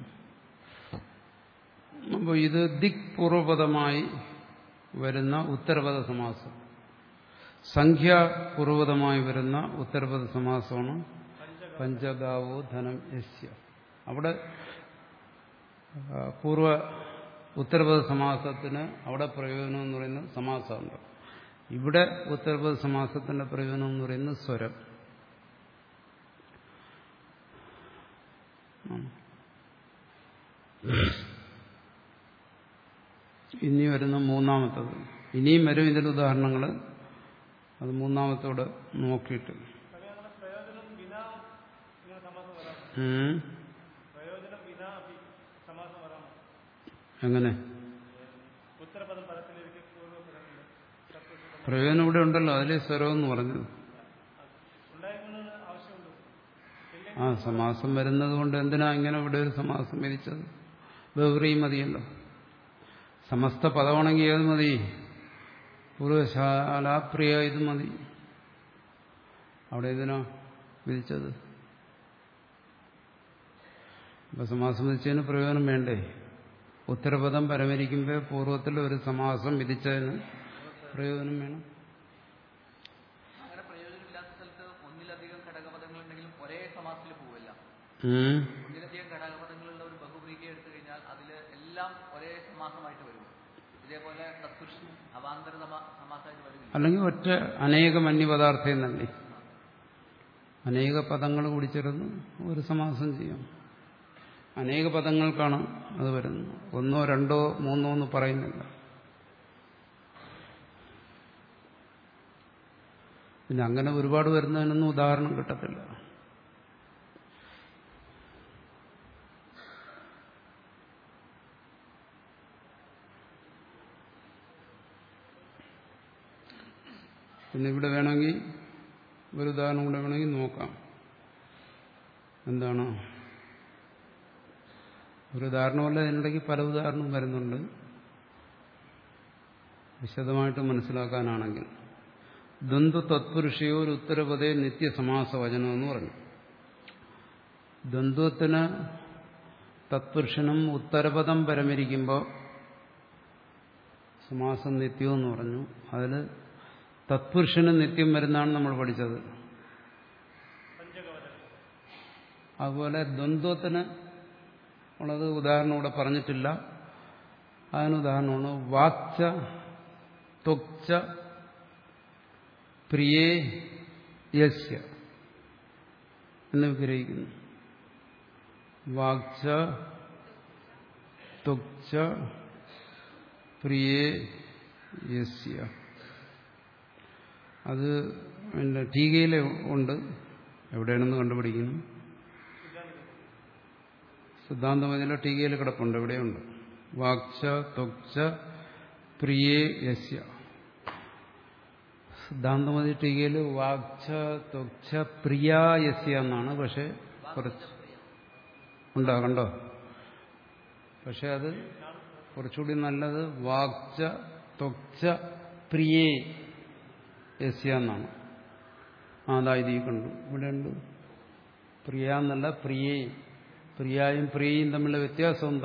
അപ്പോൾ ഇത് ദിക് പൂർവപദമായി വരുന്ന ഉത്തരപദ സമാസം സംഖ്യാപൂർവതമായി വരുന്ന ഉത്തരപദ സമാസമാണ് പഞ്ചഗാവോ ധനം യസ്യ അവിടെ ആ, പൂർവ ഉത്തരപദ സമാസത്തിന് അവിടെ പ്രയോജനം എന്ന് പറയുന്നത് സമാസാന്തം ഇവിടെ ഉത്തരപദ സമാസത്തിന്റെ പ്രയോജനം എന്ന് പറയുന്നത് സ്വരം ഉം. ഇനി വരുന്ന മൂന്നാമത്തത് ഇനിയും വരും ഇതിന്റെ ഉദാഹരണങ്ങൾ അത് മൂന്നാമത്തോടെ നോക്കിയിട്ട് ഉം. എങ്ങനെ പ്രയോജനം ഇവിടെ ഉണ്ടല്ലോ അതിലെ സ്വരം എന്ന് പറഞ്ഞത് ആ സമാസം വരുന്നത് കൊണ്ട് എന്തിനാ ഇങ്ങനെ ഇവിടെ ഒരു സമാസം വിധിച്ചത് ബഹുറി മതിയല്ലോ സമസ്ത പദമാണെങ്കിൽ ഏത് മതി പൂർവശാലാപ്രിയ ഇത് മതി അവിടെ എന്തിനാ വിധിച്ചത് അപ്പൊ സമാസം വിധിച്ചതിന് പ്രയോജനം വേണ്ടേ ഉത്തരപദം പരമരിക്കുമ്പോൾ പൂർവ്വത്തിൽ ഒരു സമാസം വിധിച്ചതിന് പ്രയോജനം വേണം അങ്ങനെ പ്രയോജനമില്ലാത്ത സ്ഥലത്ത് ഒന്നിലധികം ഘടകപദങ്ങളുണ്ടെങ്കിലും ഒരേ സമാസത്തിൽ പോവില്ല ഉം. ഒന്നിലധികം ഘടകപദങ്ങളുള്ള ഒരു ബഹുപ്രീതി എടുത്തു കഴിഞ്ഞാൽ അതിൽ എല്ലാം ഒരേ സമാസമായിട്ട് വരും ഇതേപോലെ തത്പുരുഷൻ അവാന്തര സമ- സമാസമായിട്ട് വരില്ല അല്ലെങ്കിൽ ഒറ്റ അനേകം അന്യപദാർത്ഥം തന്നെ അനേക പദങ്ങൾ കൂടി ചേർന്ന് ഒരു സമാസം ചെയ്യാം അനേക പദങ്ങൾക്കാണ് അത് വരുന്നത് ഒന്നോ രണ്ടോ മൂന്നോ എന്ന് പറയുന്നില്ല പിന്നെ അങ്ങനെ ഒരുപാട് വരുന്നതിനൊന്നും ഉദാഹരണം കിട്ടത്തില്ല പിന്നെ ഇവിടെ വേണമെങ്കിൽ ഒരു ഉദാഹരണം കൂടെ വേണമെങ്കിൽ നോക്കാം എന്താണ് ഒരു ഉദാഹരണമല്ല ഇതിനിടയ്ക്ക് പല ഉദാഹരണവും വരുന്നുണ്ട് വിശദമായിട്ട് മനസ്സിലാക്കാനാണെങ്കിൽ ദ്വന്ദ്വ തത്പുരുഷയോ ഒരു ഉത്തരപദേ നിത്യസമാസ വചനം എന്ന് പറഞ്ഞു ദ്വന്ദ്വത്തിന് തത്പുരുഷനും ഉത്തരപദം പരമരിക്കുമ്പോൾ സമാസം നിത്യം എന്ന് പറഞ്ഞു അതിൽ തത്പുരുഷന് നിത്യം വരുന്നതാണ് നമ്മൾ പഠിച്ചത് അതുപോലെ ദ്വന്ദ്വത്തിന് ഉള്ളത് ഉദാഹരണം ഇവിടെ പറഞ്ഞിട്ടില്ല അതിന് ഉദാഹരണമാണ് വാക്ച ത്വക്ച പ്രിയേ യസ്യ എന്ന് വിഗ്രഹിക്കുന്നു വാക്ച ത്വക്ച പ്രിയേ യസ്യ അത് പിന്നെ ടീകയിൽ ഉണ്ട് എവിടെയാണെന്ന് കണ്ടുപിടിക്കുന്നു സിദ്ധാന്തമതിലെ ടീകയിൽ കിടപ്പുണ്ട് എവിടെയുണ്ട് വാക്ച ത്വക്ച പ്രിയേ യസ്യ സിദ്ധാന്തമതി ടീകയിൽ വാക്ച ത്വക്ച പ്രിയ യസ്യ എന്നാണ് പക്ഷെ കുറച്ച് ഉണ്ടോ കണ്ടോ പക്ഷെ അത് കുറച്ചുകൂടി നല്ലത് വാക്ച ത്വക്ച പ്രിയേ യസ്യ എന്നാണ് ആ അതാ ഇത് ഈ കണ്ടു ഇവിടെ ഉണ്ട് പ്രിയ എന്നല്ല പ്രിയേ പ്രിയായും പ്രിയയും തമ്മിലുള്ള വ്യത്യാസം എന്താ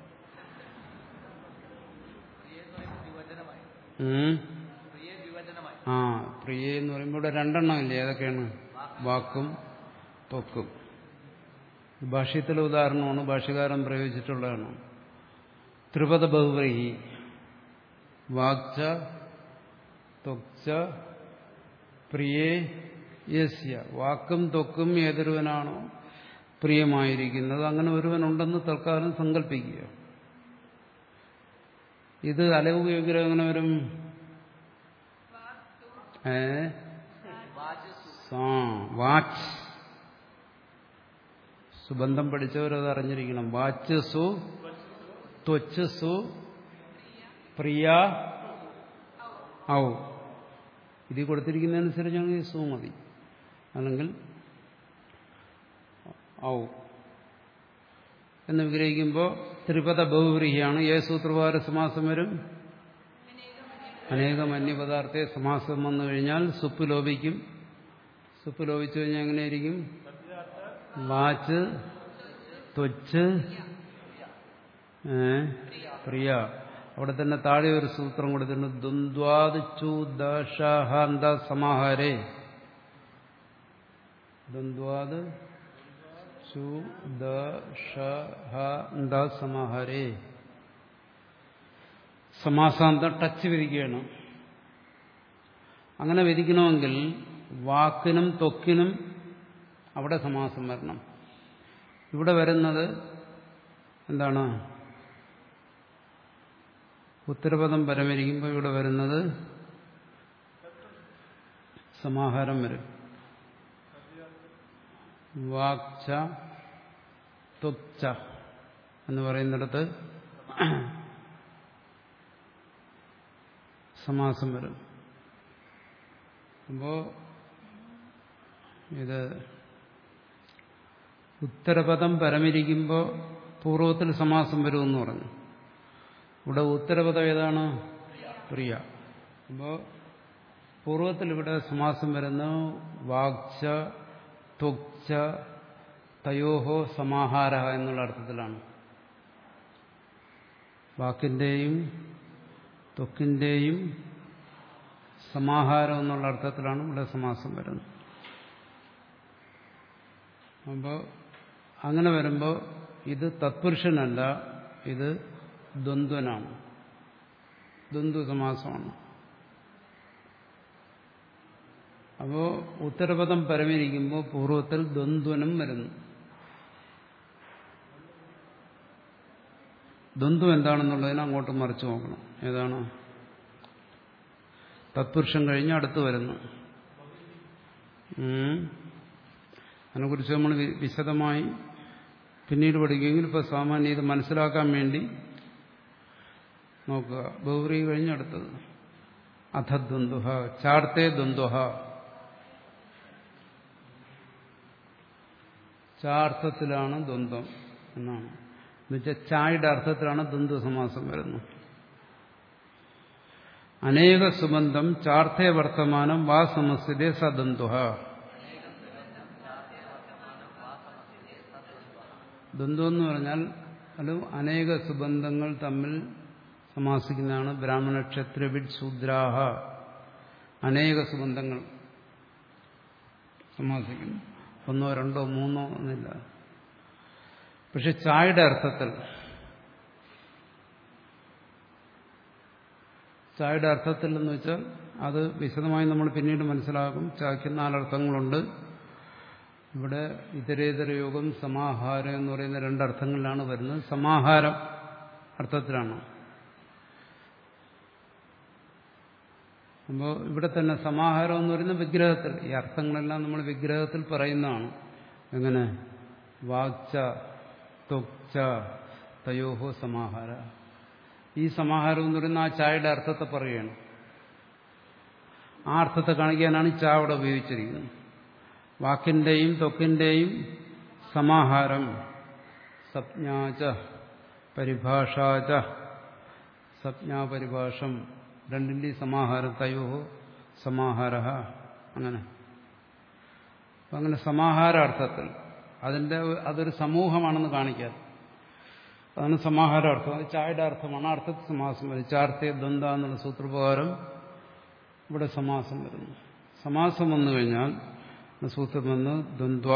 പ്രിയ എന്ന് പറയുമ്പോൾ ദ്വിവചനമായി ഉം? പ്രിയ ദ്വിവചനമായി ആ പ്രിയ എന്ന് പറയുമ്പോൾ ഇവിടെ രണ്ടെണ്ണം ഇല്ലേ ഏതൊക്കെയാണ് വാക്കും ത്വക്കും ഭാഷ്യത്തിലെ ഉദാഹരണമാണ് ഭാഷ്യകാരൻ പ്രയോഗിച്ചിട്ടുള്ളതാണ് ത്രിപദ ബഹുബ്രീഹി വാക്ച ത്വക്ച പ്രിയേ യസ്യ വാക്കും ത്വക്കും ഏതൊരുവനാണോ പ്രിയമായിരിക്കുന്നത് അങ്ങനെ ഒരുവനുണ്ടെന്ന് തൽക്കാലം സങ്കല്പിക്കുക ഇത് അലവ് ഉപയോഗിക്കുന്നത് എങ്ങനെ വരും ഏ ആ വാച്ച് സുബന്ധം പഠിച്ചവരത് അറിഞ്ഞിരിക്കണം വാച്ച് സു ത്വച്ച് സു പ്രിയ ഔ ഇതിൽ കൊടുത്തിരിക്കുന്നതനുസരിച്ചാണെങ്കിൽ സു മതി അല്ലെങ്കിൽ ഔ എന്ന് വിഗ്രഹിക്കുമ്പോൾ ത്രിപദ ബഹുവ്രീഹിയാണ് ഏ സൂത്രവാര സമാസം വരും അനേകം അന്യപദാർത്ഥത്തെ സമാസം വന്നു കഴിഞ്ഞാൽ സുപ്പ് ലോപിക്കും സുപ്പ് ലോപിച്ചു കഴിഞ്ഞാൽ എങ്ങനെയായിരിക്കും വാച്ച് ത്വച്ച് ഏ പ്രിയ അവിടെ തന്നെ താഴെ ഒരു സൂത്രം കൊടുത്തിട്ടുണ്ട് ദ്വന്ദ്വാദ് ചു ദാന്ത സമാഹാരേ ദ്വന്ദ്വാദ് ചു ദ സമാഹാരേ സമാസാന്തം ടച്ച് വിധിക്കുകയാണ് അങ്ങനെ വിധിക്കണമെങ്കിൽ വാക്കിനും ത്വക്കിനും അവിടെ സമാസം വരണം ഇവിടെ വരുന്നത് എന്താണ് ഉത്തരപദം പരമരിക്കുമ്പോൾ ഇവിടെ വരുന്നത് സമാഹാരം വരും വാക്ച ത്വക്ച എന്ന് പറയുന്നിടത്ത് സമാസം വരും അപ്പോ ഇത് ഉത്തരപദം പരമിരിക്കുമ്പോൾ പൂർവ്വത്തിൽ സമാസം വരുമെന്ന് പറഞ്ഞു ഇവിടെ ഉത്തരപദം ഏതാണ് പ്രിയ അപ്പോൾ പൂർവ്വത്തിൽ ഇവിടെ സമാസം വരുന്നു വാക്ച ത്വക്ച തയോഹോ സമാഹാര എന്നുള്ള അർത്ഥത്തിലാണ് വാക്കിന്റെയും ത്വക്കിന്റെയും സമാഹാരം എന്നുള്ള അർത്ഥത്തിലാണ് ഇവിടെ സമാസം വരുന്നത് അപ്പോൾ അങ്ങനെ വരുമ്പോൾ ഇത് തത്പുരുഷനല്ല ഇത് ദ്വന്ദ്വനാണ് ദ്വന്ദ്വ സമാസമാണ് അപ്പോ ഉത്തരപദം പരമിരിക്കുമ്പോൾ പൂർവ്വത്തിൽ ദ്വന്ദ്വനം വരുന്നു ദ്വന്ദ്വം എന്താണെന്നുള്ളതിനെ അങ്ങോട്ട് മറിച്ചു നോക്കണം ഏതാണ് തത്പുരുഷൻ കഴിഞ്ഞ് അടുത്ത് വരുന്നു ഉം. അതിനെക്കുറിച്ച് നമ്മൾ വി- വിശദമായി പിന്നീട് പഠിക്കുമെങ്കിൽ ഇപ്പോൾ സാമാന്യം ഇത് മനസ്സിലാക്കാൻ വേണ്ടി നോക്കുക ബൗറി കഴിഞ്ഞ് അടുത്തത് അധദ്വന്ദ്വ ചാർത്തേ ദ്വന്ദ്വ ചാർത്ഥത്തിലാണ് ദ്വന്ദ്വം എന്നാണ് എന്നുവെച്ചാൽ ചായയുടെ അർത്ഥത്തിലാണ് ദ്വന്ദ്വ സമാസം വരുന്നത് അനേക സുബന്ധം ചാർത്ഥേ വർത്തമാനം വാ സമസ്യതേ സദ്വന്ദ്വ ദ്വന്ദ്വം എന്ന് പറഞ്ഞാൽ അത് അനേക സുബന്ധങ്ങൾ തമ്മിൽ സമാസിക്കുന്നതാണ് ബ്രാഹ്മണ ക്ഷത്രിവിഡ് ശൂദ്രാഹ അനേക സുബന്ധങ്ങൾ സമാസിക്കുന്നു ഒന്നോ രണ്ടോ മൂന്നോ എന്നില്ല പക്ഷെ ചായയുടെ അർത്ഥത്തിൽ ചായയുടെ അർത്ഥത്തിൽ എന്ന് വെച്ചാൽ അത് വിശദമായി നമ്മൾ പിന്നീട് മനസ്സിലാക്കും ചായക്ക് നാലർത്ഥങ്ങളുണ്ട് ഇവിടെ ഇതരേതര യോഗം സമാഹാരം എന്ന് പറയുന്ന രണ്ടർത്ഥങ്ങളിലാണ് വരുന്നത് സമാഹാരം അർത്ഥത്തിലാണ് അപ്പോൾ ഇവിടെ തന്നെ സമാഹാരം എന്ന് പറയുന്ന വിഗ്രഹത്തിൽ ഈ അർത്ഥങ്ങളെല്ലാം നമ്മൾ വിഗ്രഹത്തിൽ പറയുന്നതാണ് എങ്ങനെ വാക്ച ത്വക്ച തയോഹോ സമാഹാര ഈ സമാഹാരം എന്ന് പറയുന്ന ആ ചായയുടെ അർത്ഥത്തെ പറയുകയാണ് ആ അർത്ഥത്തെ കാണിക്കാനാണ് ഈ ചാ അവിടെ ഉപയോഗിച്ചിരിക്കുന്നത് വാക്കിന്റെയും ത്വക്കിന്റെയും സമാഹാരം സപ്ഞാച പരിഭാഷാച സപ്ഞാപരിഭാഷം രണ്ടിന്റെയും സമാഹാരം തയോഹോ സമാഹാര അങ്ങനെ അപ്പം അങ്ങനെ സമാഹാരാർത്ഥത്തിൽ അതിന്റെ അതൊരു സമൂഹമാണെന്ന് കാണിക്കാൻ അതാണ് സമാഹാരാർത്ഥം അത് ചായയുടെ അർത്ഥമാണ് ആ അർത്ഥത്തിൽ സമാസം വരും ചാർത്തിയ ദ്വന്ദ് എന്നുള്ള സൂത്രപ്രകാരം ഇവിടെ സമാസം വരുന്നു സമാസം വന്നു കഴിഞ്ഞാൽ സൂത്രം വന്ന് ദ്വന്ദ്വ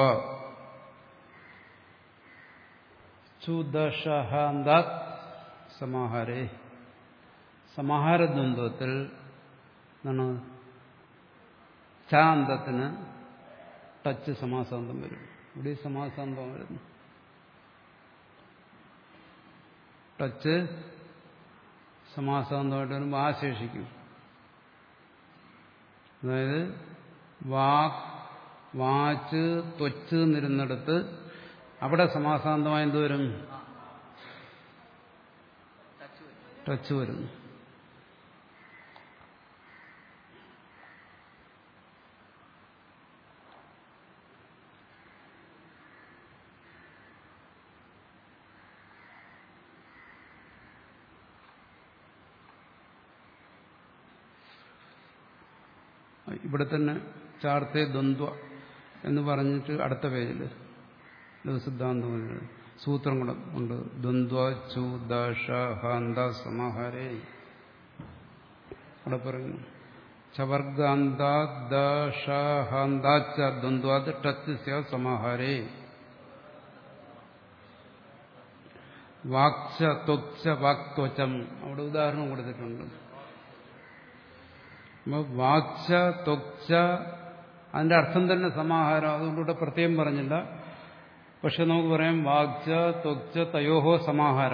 ചുദശഹാന്താത് സമാഹാരേ സമാഹാരദ്വന്ദ്വത്തിൽ എന്താണ് ചാന്തത്തിന് ടച്ച് സമാസാന്തം വരും ഇവിടെ ഈ സമാസാന്തം വരുന്നു ടച്ച് സമാസാന്തമായിട്ട് വരുമ്പോൾ ആ ശേഷിക്കും അതായത് വാക് വാച്ച് ത്വച്ച് എന്നിരുന്നിടത്ത് അവിടെ സമാസാന്തമായി എന്ത് വരും ടച്ച് വരും ടച്ച് വരുന്നു ഇവിടെ തന്നെ ചാർത്തെ ദ്വന്ദ്വ എന്ന് പറഞ്ഞിട്ട് അടുത്ത പേജിൽ ലഘുസിദ്ധാന്തം പറഞ്ഞത് സൂത്രം കൂടെ ഉണ്ട് ദ്വന്ദ്വ ചു ദശ ഹാന്ത സമാഹാരേ അവിടെ പറയുന്നു ചവർഗാന്താദാന്താച്ച ദ്വന്ദ്വാത് ടച്ച് സ്യ സമാഹാരേ വാക്ച ത്വക്ച വാക്ത്വചം അവിടെ ഉദാഹരണം കൊടുത്തിട്ടുണ്ട് അപ്പൊ വാക്ച ത്വക്ച അതിന്റെ അർത്ഥം തന്നെ സമാഹാരം അതുകൊണ്ടിവിടെ പ്രത്യേകം പറഞ്ഞില്ല പക്ഷെ നമുക്ക് പറയാം വാക്ച ത്വക്ച തയോഹോ സമാഹാര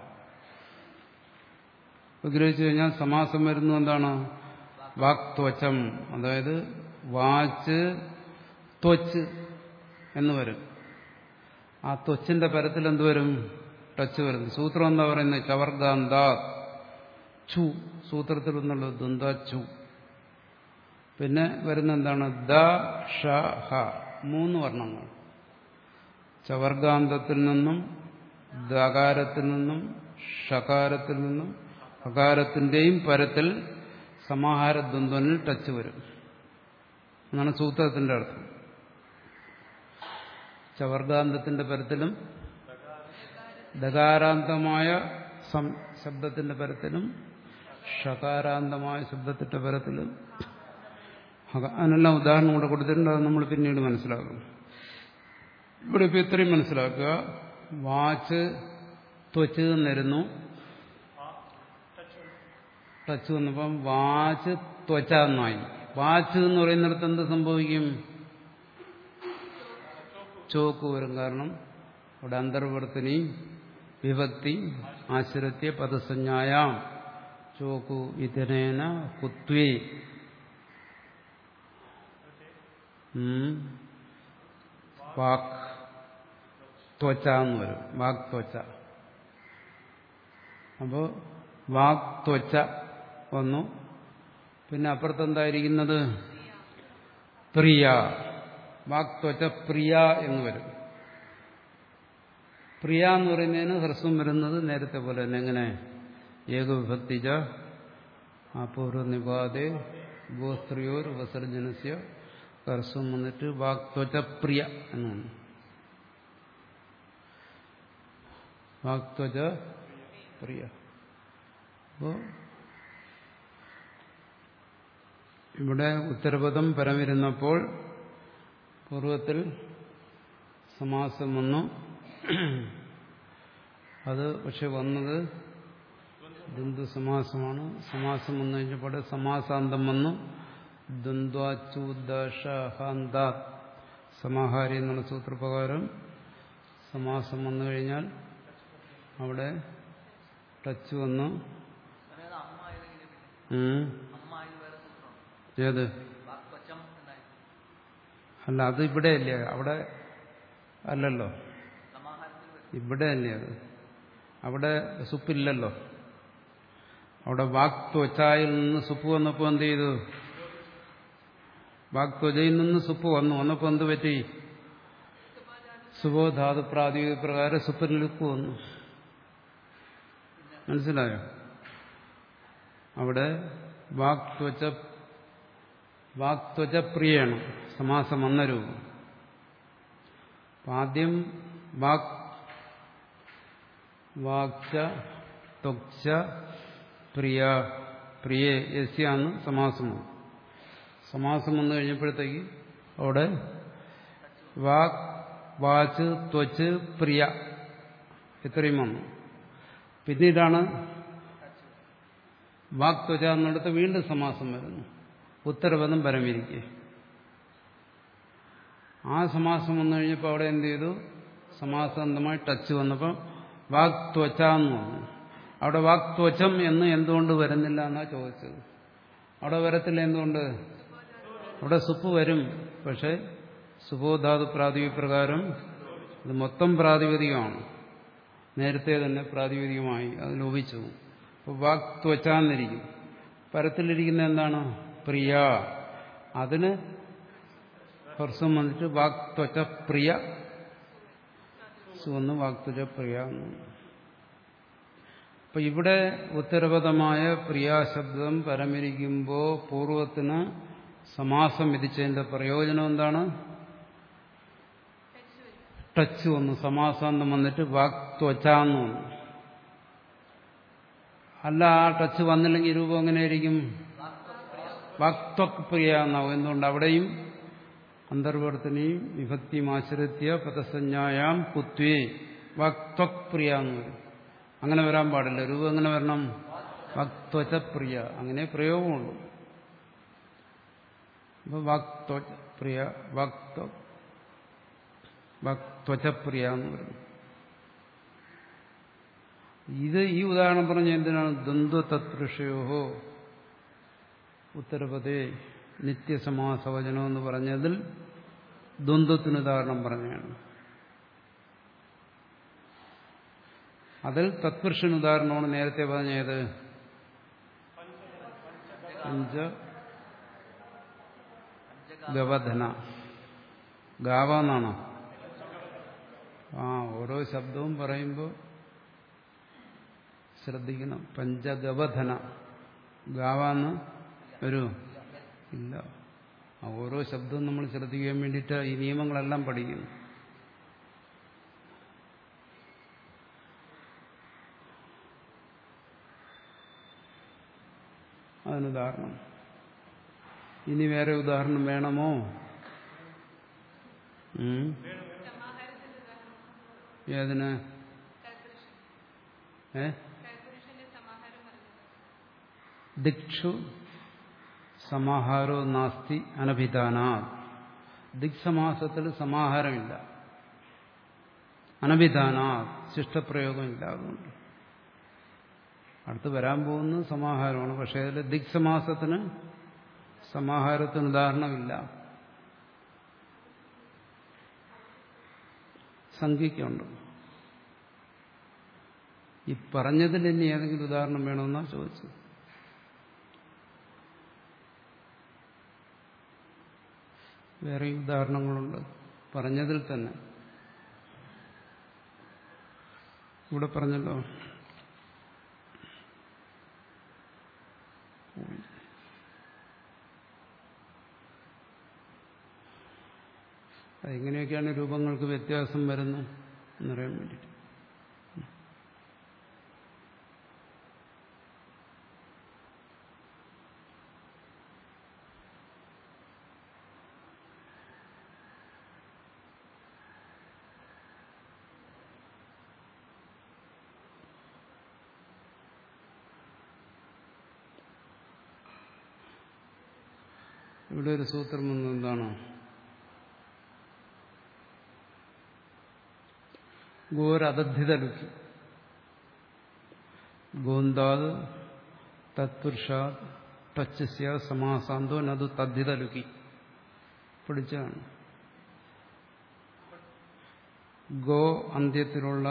വിഗ്രഹിച്ചു കഴിഞ്ഞാൽ സമാസം വരുന്നു എന്താണ് വാക്ത്വചം അതായത് വാച്ച് ത്വച്ച് എന്ന് വരും ആ ത്വച്ചിന്റെ പരത്തിൽ എന്തുവരും ടച്ച് വരുന്നു സൂത്രം എന്താ പറയുന്നത് ചവർഗാന്ത ചു സൂത്രത്തിൽ നിന്നുള്ളത് ദുന്ത ചു പിന്നെ വരുന്ന എന്താണ് ദ ഷ ഹ മൂന്ന് വർണ്ണങ്ങൾ ചവർഗാന്തത്തിൽ നിന്നും ദകാരത്തിൽ നിന്നും ഷകാരത്തിൽ നിന്നും ഹകാരത്തിന്റെയും പരത്തിൽ സമാഹാരദ്വന്ദ്വനിൽ ടച്ച് വരും എന്നാണ് സൂത്രത്തിന്റെ അർത്ഥം ചവർഗാന്തത്തിന്റെ പരത്തിലും ദകാരാന്തമായ സം- ശബ്ദത്തിന്റെ പരത്തിലും ഷകാരാന്തമായ ശബ്ദത്തിന്റെ പരത്തിലും അക- അതിനെല്ലാം ഉദാഹരണം കൂടെ കൊടുത്തിട്ടുണ്ട് അത് നമ്മൾ പിന്നീട് മനസ്സിലാക്കും ഇവിടെ ഇപ്പൊ ഇത്രയും മനസ്സിലാക്കുക വാച്ച് ത്വച്ച് എന്നിരുന്നു ടച്ച് വന്നപ്പം വാച്ച് ത്വച്ച എന്നായി വാച്ച് എന്ന് പറയുന്നിടത്ത് എന്ത് സംഭവിക്കും ചോക്ക് വരും കാരണം അവിടെ അന്തർവർത്തിനി വിഭക്തി ആശ്രിത്യ പദസഞ്ജായാം ചോക്കു ഇതനേന കുത്വേ ഉം. വാക് ത്വച്ച എന്ന് വരും വാക് ത്വച്ച അപ്പോ വാക് ത്വച്ച വന്നു പിന്നെ അപ്പുറത്തെന്തായിരിക്കുന്നത് പ്രിയ വാക് ത്വച്ച പ്രിയ എന്ന് വരും പ്രിയ എന്ന് പറയുന്നതിന് ഹ്രസ്വം വരുന്നത് നേരത്തെ പോലെ തന്നെ എങ്ങനെ ഏകവിഭക്തിജ അപൂർവനിപാതെ ഗോസ്ത്രിയോർ ഉപസർജനസ്യ ഹ്രസ്വം വന്നിട്ട് വാക്ത്വച പ്രിയ എന്നാണ് വാക്ത്വച പ്രിയ അപ്പോ ഇവിടെ ഉത്തരപദം പരമിരുന്നപ്പോൾ പൂർവത്തിൽ സമാസം വന്നു അത് പക്ഷെ വന്നത് ദ്വന്ദ്വ സമാസമാണ് സമാസം വന്നു കഴിഞ്ഞപ്പോൾ സമാസാന്തം വന്നു ദ്വന്ദ്വാച്ചൂദാന്ത സമാഹാരി എന്നുള്ള സൂത്രപ്രകാരം സമാസം വന്നു കഴിഞ്ഞാൽ അവിടെ ടച്ച് വന്നു അതായത് അമ്മ ആയതെങ്കിലും പിന്നെ ഉം. അമ്മ ആയത് വേറെ സൂത്രമാണ് ഏത് വാക്വച്ചം എന്നായി അല്ല അത് ഇവിടെയല്ലേ അവിടെ അല്ലല്ലോ സമാഹാരത്തിൽ വരും ഇവിടെ അല്ലേ അത് അവിടെ സുപ്പില്ലല്ലോ അവിടെ വാക്ത്വച്ചായിൽ നിന്ന് സുപ്പ് വന്നപ്പോൾ എന്ത് ചെയ്തു വാക്ത്വജയിൽ നിന്ന് സുപ്പ് വന്നു വന്നപ്പോൾ എന്ത് പറ്റി സുബോധാതു പ്രാതിക പ്രകാരം സുപ്പിന് ലുക്ക് വന്നു മനസ്സിലായോ അവിടെ വാക്ത്വച്ച വാക്ത്വച പ്രിയാണ് സമാസം വന്ന രൂപം അപ്പൊ ആദ്യം വാക് വാക്ച ത്വക്ച പ്രിയ പ്രിയേ യസ്യാന്ന് സമാസം വന്നു സമാസം വന്നു കഴിഞ്ഞപ്പോഴത്തേക്ക് അവിടെ വാക് വാച്ച് ത്വച്ച് പ്രിയ ഇത്രയും വന്നു പിന്നീടാണ് വാക് ത്വച എന്നിടത്ത് വീണ്ടും സമാസം വരുന്നു ഉത്തരപദം പരമിരിക്കെ ആ സമാസം വന്നു കഴിഞ്ഞപ്പോൾ അവിടെ എന്ത് ചെയ്തു സമാസാന്തമായി ടച്ച് വന്നപ്പോൾ വാക്ത്വച്ച എന്ന് വന്നു അവിടെ വാക്ത്വച്ചം എന്ന് എന്തുകൊണ്ട് വരുന്നില്ല എന്നാ ചോദിച്ചത് അവിടെ വരത്തില്ല എന്തുകൊണ്ട് അവിടെ സുപ്പ് വരും പക്ഷെ സുബോധാതു പ്രാതിപതിക പ്രകാരം ഇത് മൊത്തം പ്രാതിപതികമാണ് നേരത്തെ തന്നെ പ്രാതിപതികമായി അത് ലോപിച്ചു അപ്പോൾ വാക്ത്വച്ചാന്നിരിക്കും പരത്തിലിരിക്കുന്ന എന്താണ് പ്രിയ അതിന് ഹർസം വന്നിട്ട് വാക്ത്വച്ച പ്രിയ സുവന്ന് വാക്തുജ പ്രിയ എന്ന്. അപ്പൊ ഇവിടെ ഉത്തരപദമായ പ്രിയാശബ്ദം പരമിരിക്കുമ്പോൾ പൂർവത്തിന് സമാസം വിധിച്ചതിന്റെ പ്രയോജനം എന്താണ് ടച്ച് വന്നു സമാസാന്തം വന്നിട്ട് വാക്ത്വച്ചാന്ന് വന്നു അല്ല ആ ടച്ച് വന്നില്ലെങ്കിൽ രൂപം എങ്ങനെയായിരിക്കും വാക്ത്വക് പ്രിയ എന്നാവും എന്തുകൊണ്ട് അവിടെയും അന്തർവർത്തനെയും വിഭക്തിയും ആശ്രിത്യ പദസഞ്ജായാം കുത്വേ വാക്ത്വക് പ്രിയ എന്ന് വരും അങ്ങനെ വരാൻ പാടില്ല രൂപം എങ്ങനെ വരണം വാക്ത്വച പ്രിയ അങ്ങനെ പ്രയോഗമുള്ളൂ അപ്പൊ വാക്ത്വ പ്രിയ വാക്ത്വ വാക്ത്വചപ്രിയ എന്ന് പറയും ഇത് ഈ ഉദാഹരണം പറഞ്ഞ എന്തിനാണ് ദ്വന്ദ്വതത്പുരുഷയോഹോ ഉത്തരപദേ നിത്യസമാസവചനം എന്ന് പറഞ്ഞതിൽ ദ്വന്ദ്വത്തിന് ഉദാഹരണം പറഞ്ഞാണ് അതിൽ തത്പുരുഷൻ ഉദാഹരണമാണ് നേരത്തെ പറഞ്ഞത് പഞ്ച ഗവധന ഗാവ എന്നാണോ ആ ഓരോ ശബ്ദവും പറയുമ്പോൾ ശ്രദ്ധിക്കണം പഞ്ചഗവധന ഗാവാന്ന് വരൂ ഇല്ല ആ ഓരോ ശബ്ദവും നമ്മൾ ശ്രദ്ധിക്കാൻ വേണ്ടിയിട്ട് ഈ നിയമങ്ങളെല്ലാം പഠിക്കുന്നു അതിനുദാഹരണം ഇനി വേറെ ഉദാഹരണം വേണമോ ഉം? സമാഹാരത്തിന്റെ ഉദാഹരണം ഏതിന് കൽപുരുഷൻ ഏ കൽപുരുഷന്റെ സമാഹാരം പറഞ്ഞത് ദിക്ഷു സമാഹാരോ നാസ്തി അനഭിധാനാ ദിക്സമാസത്തിൽ സമാഹാരമില്ല അനഭിധാനാ ശിഷ്ടപ്രയോഗമില്ല അതുകൊണ്ട് അടുത്ത് വരാൻ പോകുന്നത് സമാഹാരമാണ് പക്ഷേ അതിൽ ദിക്സമാസത്തിന് സമാഹാരത്തിന് ഉദാഹരണമില്ല സംഖ്യയ്ക്കുണ്ട് ഈ പറഞ്ഞതിൽ ഇനി ഏതെങ്കിലും ഉദാഹരണം വേണമെന്നാ ചോദിച്ചത് വേറെ ഉദാഹരണങ്ങളുണ്ട് പറഞ്ഞതിൽ തന്നെ ഇവിടെ പറഞ്ഞല്ലോ അതെങ്ങനെയൊക്കെയാണ് രൂപങ്ങൾക്ക് വ്യത്യാസം വരുന്നത് എന്നറിയാൻ വേണ്ടിയിട്ട് ഇവിടെ ഒരു സൂത്രം വന്നത് എന്താണ് ഗോരതദ്ധിത ലുക്കി ഗോന്താത് തത്പുരുഷാത് ടച്ചസ്യ സമാസാന്തോ അത് തദ്ധിത ലുക്കി പഠിച്ചാണ് ഗോ അന്ത്യത്തിലുള്ള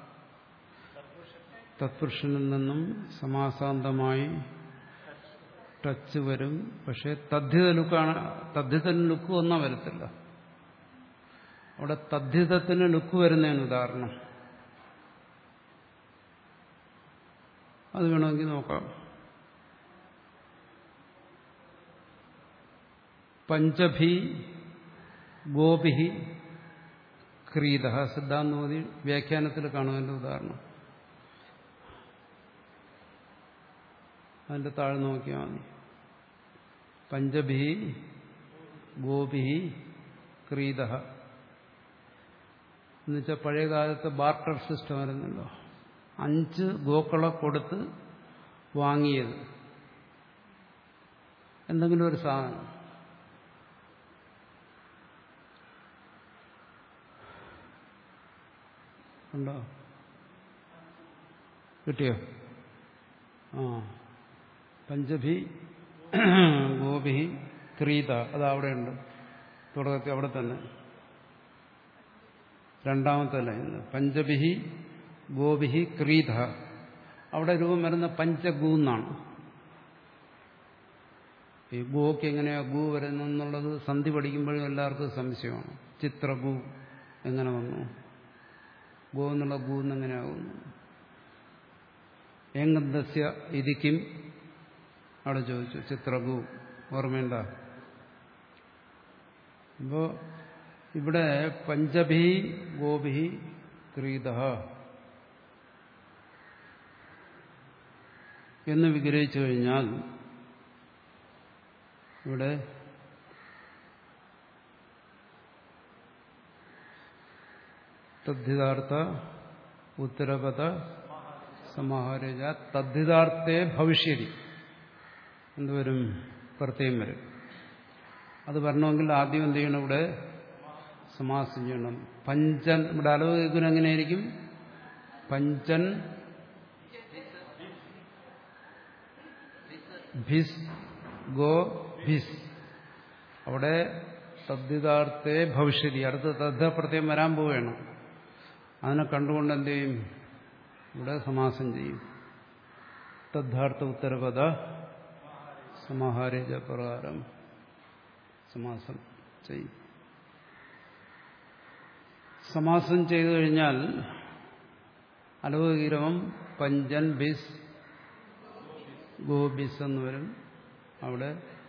തത്പുരുഷനിൽ നിന്നും സമാസാന്തമായി ടച്ച് വരും പക്ഷെ തദ്ധിത ലുക്കാണ് തദ്ധിതന് ലുക്ക് വന്നാൽ വരത്തില്ല അവിടെ തദ്ധിതത്തിന് ലുക്ക് വരുന്നതിന് ഉദാഹരണം അത് വേണമെങ്കിൽ നോക്കാം പഞ്ചഭി ഗോപി ക്രീത സിദ്ധാന്തമോദി വ്യാഖ്യാനത്തിൽ കാണുന്നതിന്റെ ഉദാഹരണം അതിന്റെ താഴെ നോക്കിയാൽ മതി പഞ്ചഭി ഗോപി ക്രീത എന്നുവെച്ചാൽ പഴയ കാലത്ത് ബാർട്ടർ സിസ്റ്റം ആയിരുന്നല്ലോ അഞ്ച് ഗോക്കളെ കൊടുത്ത് വാങ്ങിയത് എന്തെങ്കിലും ഒരു സാധനം ഉണ്ടോ കിട്ടിയോ ആ പഞ്ചഭി ഗോപി ക്രീത അത് അവിടെയുണ്ട് തുടക്കത്തിൽ അവിടെ തന്നെ രണ്ടാമത്തെ ലൈൻ പഞ്ചഭിഹി ഗോപിഹി ക്രീത അവിടെ രൂപം വരുന്ന പഞ്ചഗൂ എന്നാണ് ഈ ഗോക്ക് എങ്ങനെയാ ഗൂ വരുന്നെന്നുള്ളത് സന്ധി പഠിക്കുമ്പോഴും എല്ലാവർക്കും സംശയമാണ് ചിത്രഗൂ എങ്ങനെ വന്നു ഗോ എന്നുള്ള ഗൂ എന്നെങ്ങനെയാകുന്നു എങ്കന്തസ്യ ഇതിക്കും അവിടെ ചോദിച്ചു ചിത്രഗു ഓർമ്മയുണ്ട അപ്പോ ഇവിടെ പഞ്ചഭി ഗോപി ക്രീത എന്ന് വിഗ്രഹിച്ചു കഴിഞ്ഞാൽ ഇവിടെ തദ്ധിതാർത്ഥ ഉത്തരപദ സമാഹാരജ തദ്ധിതാർത്ഥേ ഭവിഷ്യതി എന്തുവരും പ്രത്യേകം വരും അത് വരണമെങ്കിൽ ആദ്യം എന്ത് ചെയ്യണം ഇവിടെ സമാസം ചെയ്യണം പഞ്ചൻ ഇവിടെ അലോകിക്കുന്ന എങ്ങനെയായിരിക്കും പഞ്ചൻ ഭിസ് ഗോ ഭിസ് അവിടെ തദ്ധിതാർത്ഥേ ഭവിഷ്യതി അടുത്ത തദ്ധിത പ്രത്യേകം വരാൻ പോവുകയാണ് അതിനെ കണ്ടുകൊണ്ട് എന്ത് ചെയ്യും ഇവിടെ സമാസം ചെയ്യും തദ്ധാർത്ഥ ഉത്തരപദ സമാഹാരേജ പ്രകാരം സമാസം ചെയ്യും സമാസം ചെയ്തു കഴിഞ്ഞാൽ അലോകീരവം പഞ്ചൻ ബിസ് ഗോബിസ് എന്ന് വരും അവിടെ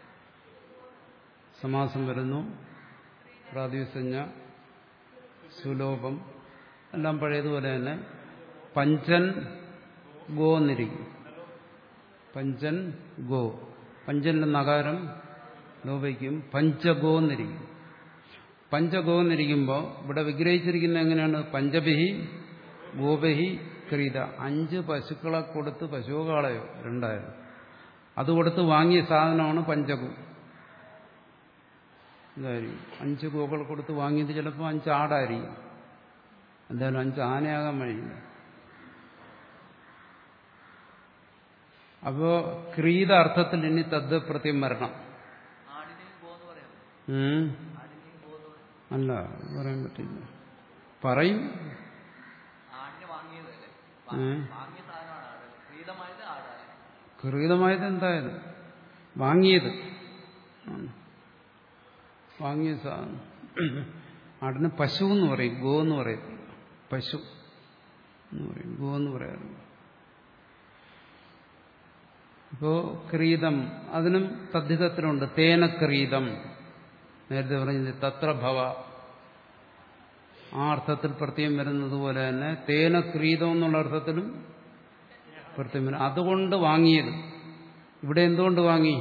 സമാസം വരുന്നു പ്രാതിസഞ്ജ സുലോഭം എല്ലാം പഴയതുപോലെ തന്നെ പഞ്ചൻ ഗോ എന്നിരിക്കും പഞ്ചൻ ഗോ പഞ്ചന്റെ നകാരം ലോപിക്കും പഞ്ചഗോ എന്നിരിക്കും പഞ്ചഗോ എന്നിരിക്കുമ്പോൾ ഇവിടെ വിഗ്രഹിച്ചിരിക്കുന്ന എങ്ങനെയാണ് പഞ്ചബിഹി ഗോപഹി ക്രീത അഞ്ച് പശുക്കളെ കൊടുത്ത് പശുവോ കാളയോ രണ്ടായാലും അത് കൊടുത്ത് വാങ്ങിയ സാധനമാണ് പഞ്ചഗു ഇതായിരിക്കും അഞ്ച് ഗോകൾ കൊടുത്ത് വാങ്ങിയത് ചിലപ്പോൾ അഞ്ച് ആടായിരിക്കും എന്തായാലും അഞ്ച് ആനയാകാൻ വഴിയില്ല അപ്പോ ക്രീത അർത്ഥത്തിൽ ഇനി തദ്ദ പ്രത്യം വരണം ആടിനെയും ഗോ എന്ന് പറയാം ഉം. ആടിനെയും ഗോ എന്ന് പറയാം അല്ല പറയാൻ പറ്റില്ല പറയും ആടിനെ വാങ്ങിയതല്ലേ ഉം. വാങ്ങിയ സാധനമാണ് ആട് പ്രീതമായത് ആടാണ് ക്രീതമായത് എന്തായാലും വാങ്ങിയത് ആണ്. വാങ്ങിയ സാധനം ആടിന് പശു എന്ന് പറയും ഗോ എന്ന് പറയത്തില്ല പശു എന്ന് പറയും ഗോ എന്ന് പറയാറുണ്ട് ഇപ്പോ ക്രീതം അതിനും തദ്ധിതത്തിലുണ്ട് തേനക്രീതം നേരത്തെ പറഞ്ഞത് തത്ര ഭവ ആ അർത്ഥത്തിൽ പ്രത്യം വരുന്നത് പോലെ തന്നെ തേനക്രീതം എന്നുള്ള അർത്ഥത്തിലും പ്രത്യം വരും അതുകൊണ്ട് വാങ്ങിയത് ഇവിടെ എന്തുകൊണ്ട് വാങ്ങി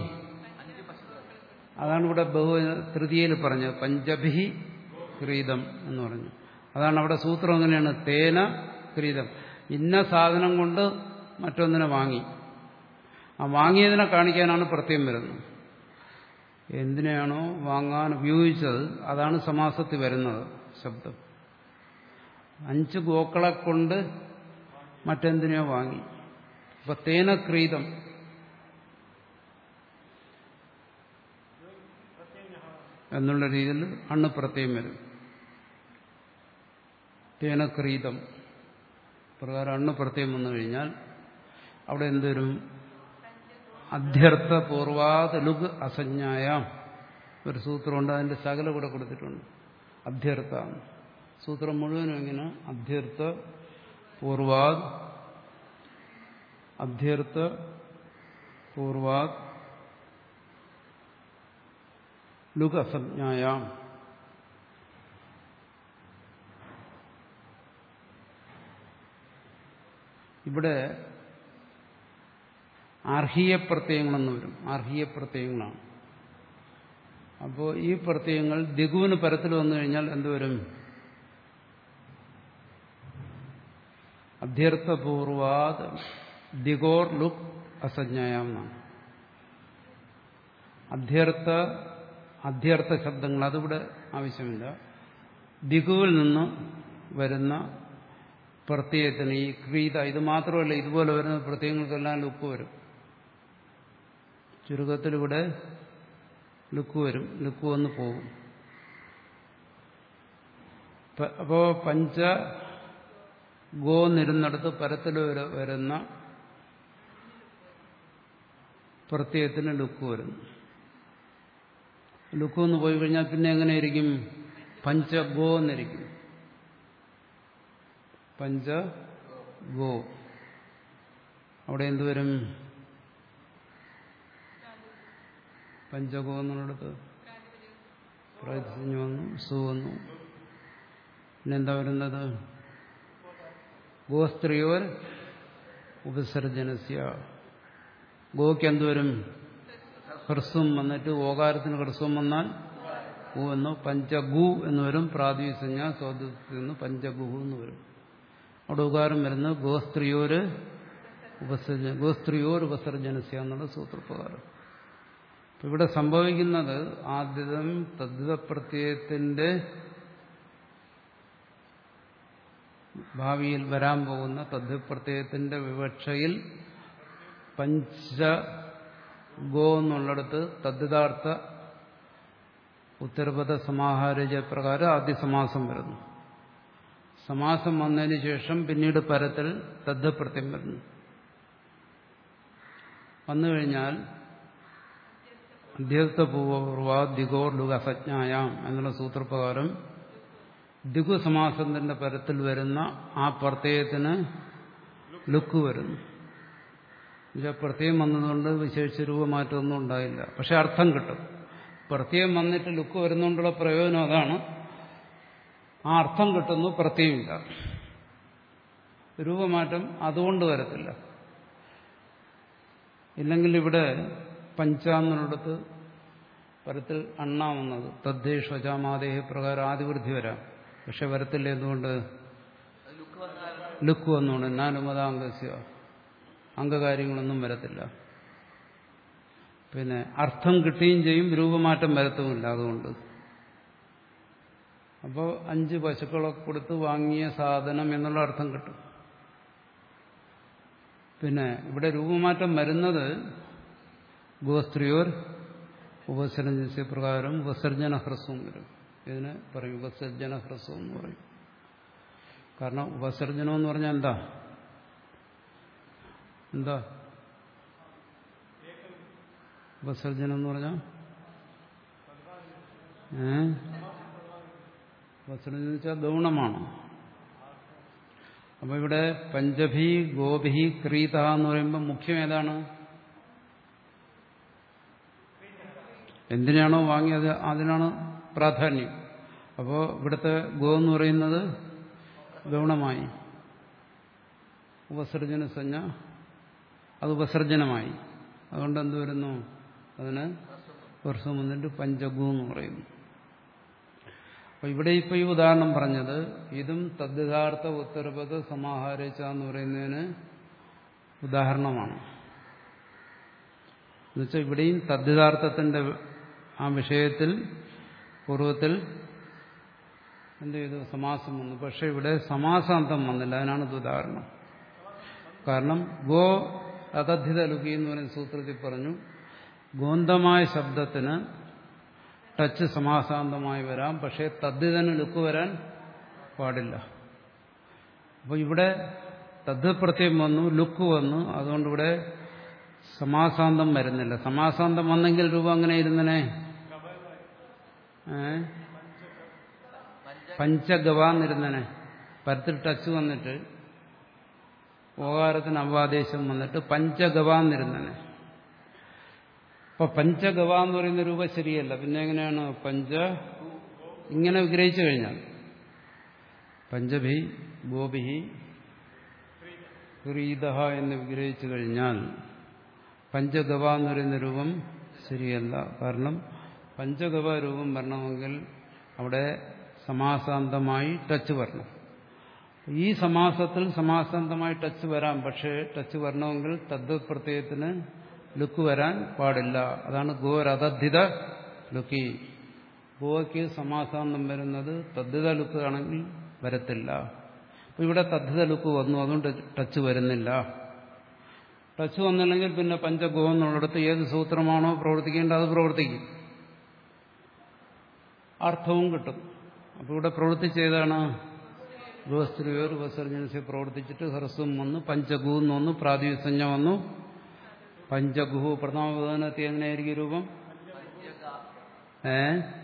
അതാണ് ഇവിടെ ബഹു തൃതീയയിൽ പറഞ്ഞത് പഞ്ചഭിഹി ക്രീതം എന്ന് പറഞ്ഞു അതാണ് അവിടെ സൂത്രം എങ്ങനെയാണ് തേന ക്രീതം ഇന്ന സാധനം കൊണ്ട് മറ്റൊന്നിനെ വാങ്ങി ആ വാങ്ങിയതിനെ കാണിക്കാനാണ് പ്രത്യം വരുന്നത് എന്തിനെയാണോ വാങ്ങാൻ ഉപയോഗിച്ചത് അതാണ് സമാസത്തിൽ വരുന്നത് ശബ്ദം അഞ്ച് ഗോക്കളെ കൊണ്ട് മറ്റെന്തിനെയോ വാങ്ങി അപ്പൊ തേനക്രീതം എന്നുള്ള രീതിയിൽ അണ്ണ് പ്രത്യം വരും തേനക്രീതം പ്രകാരം അണ്ണ് പ്രത്യം വന്നു കഴിഞ്ഞാൽ അവിടെ എന്തൊരും അധ്യർത്ഥപൂർവാത് ലുഗ് അസഞ്ജായ ഒരു സൂത്രമുണ്ട് അതിന്റെ ശകല കൂടെ കൊടുത്തിട്ടുണ്ട് അധ്യർത്ഥ സൂത്രം മുഴുവനും എങ്ങനെ അധ്യർത്ഥ പൂർവാത് അധ്യർത്ഥ പൂർവാത് ലുഗ് അസഞ്ജായ ഇവിടെ ആർഹീയ പ്രത്യയങ്ങളെന്ന് വരും ആർഹീയ പ്രത്യയങ്ങളാണ് അപ്പോൾ ഈ പ്രത്യയങ്ങൾ ദിഗുവിന് പരത്തിൽ വന്നു കഴിഞ്ഞാൽ എന്തുവരും അധ്യർത്ഥപൂർവാത് ദിഗോർ ലുക്ക് അസജ്ഞായം എന്നാണ് അധ്യർത്ഥ അധ്യർത്ഥ ശബ്ദങ്ങൾ അതിവിടെ ആവശ്യമില്ല ദിഗുവിൽ നിന്ന് വരുന്ന പ്രത്യയത്തിന് ഈ ക്രീത ഇത് മാത്രമല്ല ഇതുപോലെ വരുന്ന പ്രത്യയങ്ങൾക്കെല്ലാം ലുക്ക് വരും ചുരുക്കത്തിൽ ഇവിടെ ലുക്ക് വരും ലുക്ക് വന്ന് പോകും പ- അപ്പോ പഞ്ച ഗോ നിരുന്നിടത്ത് പരത്തിൽ വര- വരുന്ന പ്രത്യയത്തിന് ലുക്ക് വരുന്നു ലുക്ക് വന്ന് പോയി കഴിഞ്ഞാൽ പിന്നെ എങ്ങനെയായിരിക്കും പഞ്ചഗോ എന്നിരിക്കും പഞ്ച ഗോ അവിടെ എന്തുവരും പഞ്ചഗോ എന്നുള്ളിടത്ത് പ്രാതിഥ്യം വന്നു സു വന്നു പിന്നെന്താ വരുന്നത് ഗോസ്ത്രീയോർ ഉപസർജനസ്യ ഗോക്ക് എന്തുവരും ഹ്രസ്വം വന്നിട്ട് ഓകാരത്തിന് ഹ്രസ്വം വന്നാൽ ഗു എന്ന് പഞ്ചഗു എന്ന് വരും പ്രാതിസഞ്ജ സ്വാതത്തിൽ നിന്ന് പഞ്ചഗുഹു എന്ന് വരും അവിടെ ഉകാരം വരുന്നത് ഗോസ്ത്രീയോര് ഉപസർജന ഗോസ്ത്രീയോർ ഉപസർജനസ്യ എന്നുള്ള സൂത്രപ്രകാരം അപ്പൊ ഇവിടെ സംഭവിക്കുന്നത് ആദ്യം തദ്ധിത പ്രത്യയത്തിന്റെ ഭാവിയിൽ വരാൻ പോകുന്ന തദ്ധിപ്രത്യയത്തിന്റെ വിവക്ഷയിൽ പഞ്ച ഗോ എന്നുള്ളിടത്ത് തദ്ധിതാർത്ഥ ഉത്തരപദ സമാഹാരജ പ്രകാരം ആദ്യ സമാസം വരുന്നു സമാസം വന്നതിന് ശേഷം പിന്നീട് പരത്തിൽ തദ്ധിപ്രത്യം വരുന്നു വന്നു കഴിഞ്ഞാൽ അധ്യസ്ഥപൂർവ ദിഗോർ ലുഗ അസജ്ഞായാം എന്നുള്ള സൂത്രപ്രകാരം ദിഗു സമാസത്തിന്റെ പരത്തിൽ വരുന്ന ആ പ്രത്യയത്തിന് ലുക്ക് വരുന്നു എന്നുവെച്ചാൽ പ്രത്യയം വന്നതുകൊണ്ട് വിശേഷിച്ച രൂപമാറ്റമൊന്നും ഉണ്ടായില്ല പക്ഷെ അർത്ഥം കിട്ടും പ്രത്യയം വന്നിട്ട് ലുക്ക് വരുന്നതുകൊണ്ടുള്ള പ്രയോജനം അതാണ് ആ അർത്ഥം കിട്ടുന്നു പ്രത്യയമില്ല രൂപമാറ്റം അതുകൊണ്ട് വരത്തില്ല ഇല്ലെങ്കിൽ ഇവിടെ പഞ്ചാന്നിടത്ത് പരത്തിൽ അണ്ണ വന്നത് തദ്ദേശ വചാമാദേഹ പ്രകാരം ആദിവൃദ്ധി വരാം പക്ഷെ വരത്തില്ല എന്തുകൊണ്ട് അത് ലുക്ക് വന്ന കാരണം ലുക്ക് വന്നുകൊണ്ട് നാനുമതാംഗസ്യ അംഗകാര്യങ്ങളൊന്നും വരത്തില്ല പിന്നെ അർത്ഥം കിട്ടുകയും ചെയ്യും രൂപമാറ്റം വരത്തുമില്ല അതുകൊണ്ട് അപ്പോൾ അഞ്ച് പശുക്കളൊക്കെ കൊടുത്ത് വാങ്ങിയ സാധനം എന്നുള്ള അർത്ഥം കിട്ടും പിന്നെ ഇവിടെ രൂപമാറ്റം വരുന്നത് ഗോസ്ത്രീയോർ ഉപസർജന പ്രകാരം ഉപസർജന ഹ്രസ്വം വരും ഇതിന് പറയും ഉപസർജന ഹ്രസ്വം എന്ന് പറയും കാരണം ഉപസർജനം എന്ന് പറഞ്ഞാൽ എന്താ എന്താ ഉപസർജനം എന്ന് പറഞ്ഞാൽ ഏ ഉപസർജനം എന്ന് വെച്ചാൽ ഗൗണമാണ് അപ്പൊ ഇവിടെ പഞ്ചഭി ഗോഭി ക്രീത എന്ന് പറയുമ്പോൾ മുഖ്യം ഏതാണ് എന്തിനാണോ വാങ്ങിയത് അതിനാണ് പ്രാധാന്യം അപ്പോൾ ഇവിടുത്തെ ഗോ എന്ന് പറയുന്നത് ഗൗണമായി ഉപസർജന സഞ്ജ അത് ഉപസർജനമായി അതുകൊണ്ട് എന്ത് വരുന്നു അതിന് വർഷം വന്നിട്ട് പഞ്ചഗു എന്ന് പറയുന്നു അപ്പൊ ഇവിടെ ഇപ്പൊ ഈ ഉദാഹരണം പറഞ്ഞത് ഇതും തദ്ധാർത്ഥ ഉത്തരപദ സമാഹാരിച്ച എന്ന് പറയുന്നതിന് ഉദാഹരണമാണ് എന്നുവെച്ചാൽ ഇവിടെയും തദ്ധാർത്ഥത്തിന്റെ ആ വിഷയത്തിൽ പൂർവ്വത്തിൽ എന്ത് ചെയ്തു സമാസം വന്നു പക്ഷെ ഇവിടെ സമാസാന്തം വന്നില്ല അതിനാണ് ഇത് ഉദാഹരണം കാരണം ഗോ അതദ്ധിത ലുക്കി എന്ന് പറയുന്ന സൂത്രത്തിൽ പറഞ്ഞു ഗോന്തമായ ശബ്ദത്തിന് ടച്ച് സമാസാന്തമായി വരാം പക്ഷേ തദ്ധിതന് ലുക്ക് വരാൻ പാടില്ല അപ്പോൾ ഇവിടെ തദ്ദ് പ്രത്യം വന്നു ലുക്ക് വന്നു അതുകൊണ്ട് ഇവിടെ സമാസാന്തം വരുന്നില്ല സമാസാന്തം വന്നെങ്കിൽ രൂപം അങ്ങനെ ഇരുന്നനെ ഏ പഞ്ചഗവാന്നിരുന്നനെ പരത്തിൽ ടച്ച് വന്നിട്ട് ഓകാരത്തിന് അവാദേശം വന്നിട്ട് പഞ്ചഗവാന്നിരുന്നനെ അപ്പൊ പഞ്ചഗവ എന്ന് പറയുന്ന രൂപം ശരിയല്ല പിന്നെ എങ്ങനെയാണ് പഞ്ച ഇങ്ങനെ വിഗ്രഹിച്ചു കഴിഞ്ഞാൽ പഞ്ചഭി ഗോപിഹി ക്രീത എന്ന് വിഗ്രഹിച്ചു കഴിഞ്ഞാൽ പഞ്ചഗവ എന്ന് പറയുന്ന രൂപം ശരിയല്ല കാരണം പഞ്ചഗവ രൂപം വരണമെങ്കിൽ അവിടെ സമാസാന്തമായി ടച്ച് വരണം ഈ സമാസത്തിൽ സമാസാന്തമായി ടച്ച് വരാം പക്ഷേ ടച്ച് വരണമെങ്കിൽ തദ്വത് പ്രത്യയത്തിന് ലുക്ക് വരാൻ പാടില്ല അതാണ് ഗോരതദ്ധിത ലുക്കി ഗോയ്ക്ക് സമാസാന്തം വരുന്നത് തദ്ധിത ലുക്ക് ആണെങ്കിൽ വരത്തില്ല അപ്പൊ ഇവിടെ തദ്ധിത ലുക്ക് വന്നു അതുകൊണ്ട് ടച്ച് വരുന്നില്ല ടച്ച് വന്നില്ലെങ്കിൽ പിന്നെ പഞ്ചഗോ എന്നുള്ളിടത്ത് ഏത് സൂത്രമാണോ പ്രവർത്തിക്കേണ്ടത് അത് പ്രവർത്തിക്കും അർത്ഥവും കിട്ടും അപ്പോൾ ഇവിടെ പ്രവർത്തിച്ചേതാണ് ഗോസ്ത്രീയോർ ഉപസർജനസെ പ്രവർത്തിച്ചിട്ട് ഹ്രസ്വം വന്നു പഞ്ചഗു എന്ന് വന്നു പ്രാതിസഞ്ജ വന്നു പഞ്ചഗുഹു പ്രഥമപദനത്തിൽ എങ്ങനെയായിരിക്കും രൂപം ഏ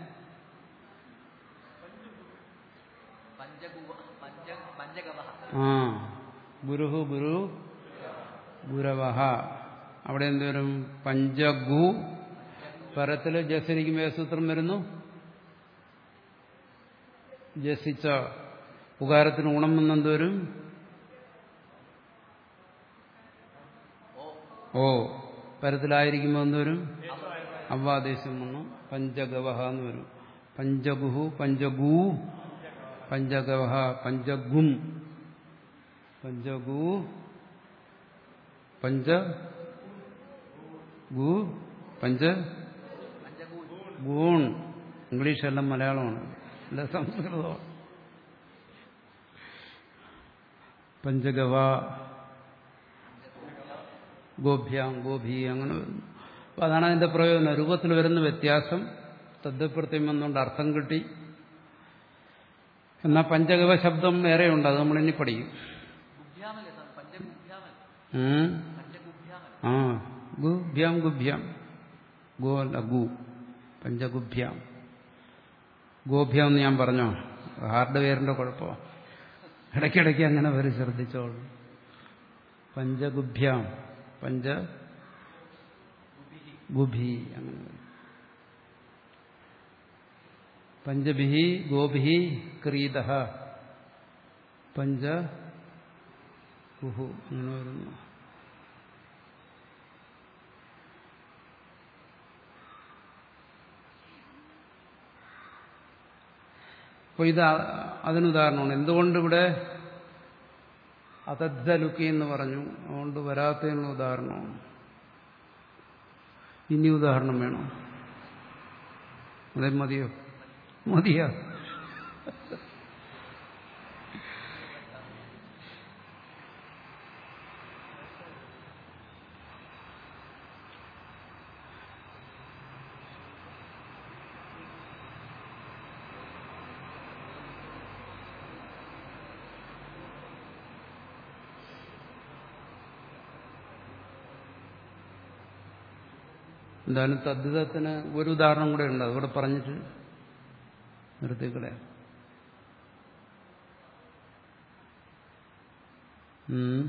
പഞ്ചഗുവ പഞ്ച പഞ്ചഗവ ആ ഗുരുഹു ഗുരു ഗുരവഹ അവിടെ എന്തുവരും പഞ്ചഗു പരത്തില് ജസരിക്കുമ്പോൾ ഏത് സൂത്രം വരുന്നു ജസിച്ച ഉകാരത്തിന് ഗുണം വന്നെന്തോരും ഓ പരത്തിലായിരിക്കുമ്പോൾ എന്തോരും അവ്വാദേശം വന്നു പഞ്ചഗവഹ എന്ന് വരും പഞ്ചഗുഹു പഞ്ചഗൂ പഞ്ചഗവഹ പഞ്ചഗും പഞ്ചഗു പഞ്ച ഗു പഞ്ച ഗൂൺ ഇംഗ്ലീഷെല്ലാം മലയാളമാണ് അല്ല സംസ്കൃതമാണ് പഞ്ചഗവ ഗോഭ്യാം ഗോഭി അങ്ങനെ വരുന്നു അപ്പൊ അതാണ് അതിന്റെ പ്രയോജനം രൂപത്തിൽ വരുന്ന വ്യത്യാസം തദ്പ്രത്യം വന്നുകൊണ്ട് അർത്ഥം കിട്ടി എന്നാൽ പഞ്ചഗവ ശബ്ദം വേറെയുണ്ട് അത് നമ്മൾ ഇനി പഠിക്കും ഗുഭ്യാമല്ലേ സ്വാമി പഞ്ചഗുഭ്യാമൽ ഉം. പഞ്ചഗുഭ്യാമൽ ആ ഗുഭ്യാം ഗുഭ്യാം ഗോ അല്ല ഗു പഞ്ചഗുഭ്യാം ഗോഭ്യാം എന്ന് ഞാൻ പറഞ്ഞോ ഹാർഡ്വെയറിന്റെ കുഴപ്പമോ ഇടയ്ക്കിടയ്ക്ക് അങ്ങനെ വരെ ശ്രദ്ധിച്ചോളൂ പഞ്ചഗുഭ്യാം പഞ്ച ഗുഭി അങ്ങനെ വരും പഞ്ചഭി ഗോഭി ക്രീത പഞ്ച ഗുഹു അങ്ങനെ വരുന്നു അപ്പോൾ ഇത് അ- അതിനുദാഹരണമാണ് എന്തുകൊണ്ട് ഇവിടെ അതദ്ദലുക്കി എന്ന് പറഞ്ഞു അതുകൊണ്ട് വരാത്തതിനുള്ള ഉദാഹരണമാണ് ഇനി ഉദാഹരണം വേണം അതെ മതിയോ മതിയാ എന്തായാലും തദ്ധിതത്തിന് ഒരു ഉദാഹരണം കൂടെ ഉണ്ട് അതുകൂടെ പറഞ്ഞിട്ട് നിർത്തിക്കളെ ഉം.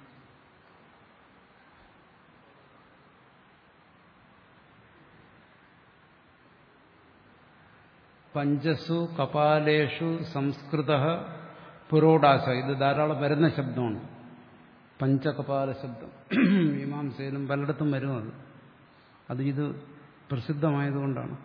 പഞ്ചസു കപാലേഷു സംസ്കൃത പുരോടാശ ഇത് ധാരാളം വരുന്ന ശബ്ദമാണ് പഞ്ചകപാല ശബ്ദം മീമാംസയിലും പലയിടത്തും വരും അത് അത് ഇത് പ്രസിദ്ധമായതുകൊണ്ടാണ്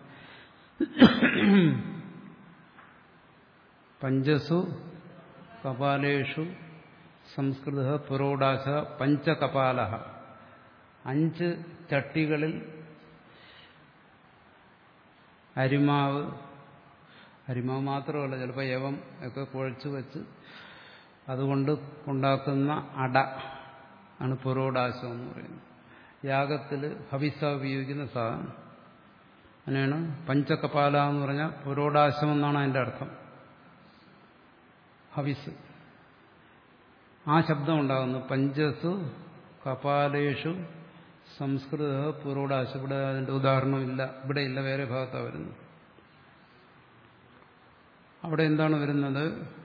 പഞ്ചസു കപാലേഷു സംസ്കൃത പുരോടാശ പഞ്ചകപാല അഞ്ച് ചട്ടികളിൽ അരിമാവ് അരിമാവ് മാത്രമല്ല ചിലപ്പോൾ യവം ഒക്കെ കുഴച്ച് വെച്ച് അതുകൊണ്ട് ഉണ്ടാക്കുന്ന അട ആണ് പുരോടാശം എന്ന് പറയുന്നത് യാഗത്തിൽ ഹവിസ ഉപയോഗിക്കുന്ന സാധനം അങ്ങനെയാണ് പഞ്ചകപാല എന്ന് പറഞ്ഞാൽ പുരോടാശം എന്നാണ് അതിൻ്റെ അർത്ഥം ഹവിസ് ആ ശബ്ദം ഉണ്ടാകുന്നു പഞ്ചസു കപാലേഷു സംസ്കൃത പുരോടാശം ഇവിടെ അതിൻ്റെ ഉദാഹരണമില്ല ഇവിടെ ഇല്ല വേറെ ഭാഗത്താണ് വരുന്നത് അവിടെ എന്താണ് വരുന്നത്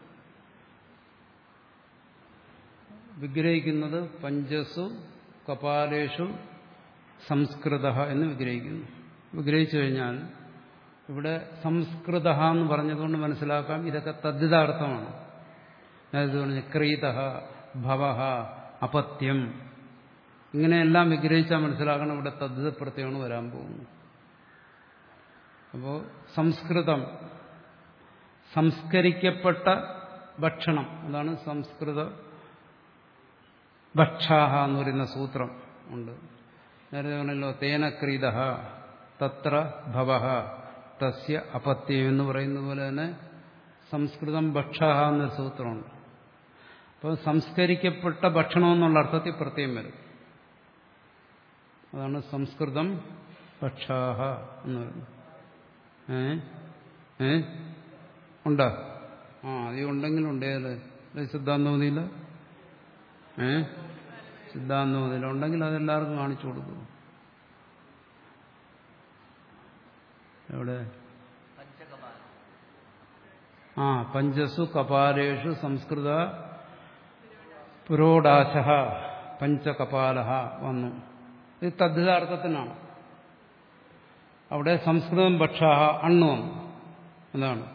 വിഗ്രഹിക്കുന്നത് പഞ്ചസു കപാലേഷു സംസ്കൃത എന്ന് വിഗ്രഹിക്കുന്നു വിഗ്രഹിച്ചു കഴിഞ്ഞാൽ ഇവിടെ സംസ്കൃത എന്ന് പറഞ്ഞതുകൊണ്ട് മനസ്സിലാക്കാം ഇതൊക്കെ തദ്ധിതാർത്ഥമാണ് അതായത് പറഞ്ഞ ക്രീത ഭവ അപത്യം ഇങ്ങനെയെല്ലാം വിഗ്രഹിച്ചാൽ മനസ്സിലാക്കണം ഇവിടെ തദ്ധിത പ്രത്യമാണ് വരാൻ പോകുന്നത് അപ്പോൾ സംസ്കൃതം സംസ്കരിക്കപ്പെട്ട ഭക്ഷണം അതാണ് സംസ്കൃത ഭക്ഷാഹ എന്ന് പറയുന്ന സൂത്രം ഉണ്ട് നേരത്തെ പറഞ്ഞല്ലോ തേനക്രീത തത്ര ഭവ തസ്യ അപത്യം എന്ന് പറയുന്ന പോലെ തന്നെ സംസ്കൃതം ഭക്ഷാഹ എന്നൊരു സൂത്രമുണ്ട് അപ്പോൾ സംസ്കരിക്കപ്പെട്ട ഭക്ഷണം എന്നുള്ള അർത്ഥത്തിൽ പ്രത്യേകം വരും അതാണ് സംസ്കൃതം ഭക്ഷാഹ എന്ന് പറയുന്നത് ഏ ഏ ഉണ്ടോ ആ അത് ഉണ്ടെങ്കിലും ഉണ്ടേ സിദ്ധാന്തമതിയില്ല ഏ സിദ്ധാന്തമതിയില്ല ഉണ്ടെങ്കിൽ അതെല്ലാവർക്കും കാണിച്ചു കൊടുക്കും എവിടെ പഞ്ചകപാല ആ പഞ്ചസു കപാലേഷു സംസ്കൃത പുരോടാശ പഞ്ചകപാല വന്നു ഇത് തദ്ധിതാർത്ഥത്തിനാണ് അവിടെ സംസ്കൃതം ഭക്ഷ അണ്ണു വന്നു അതാണ്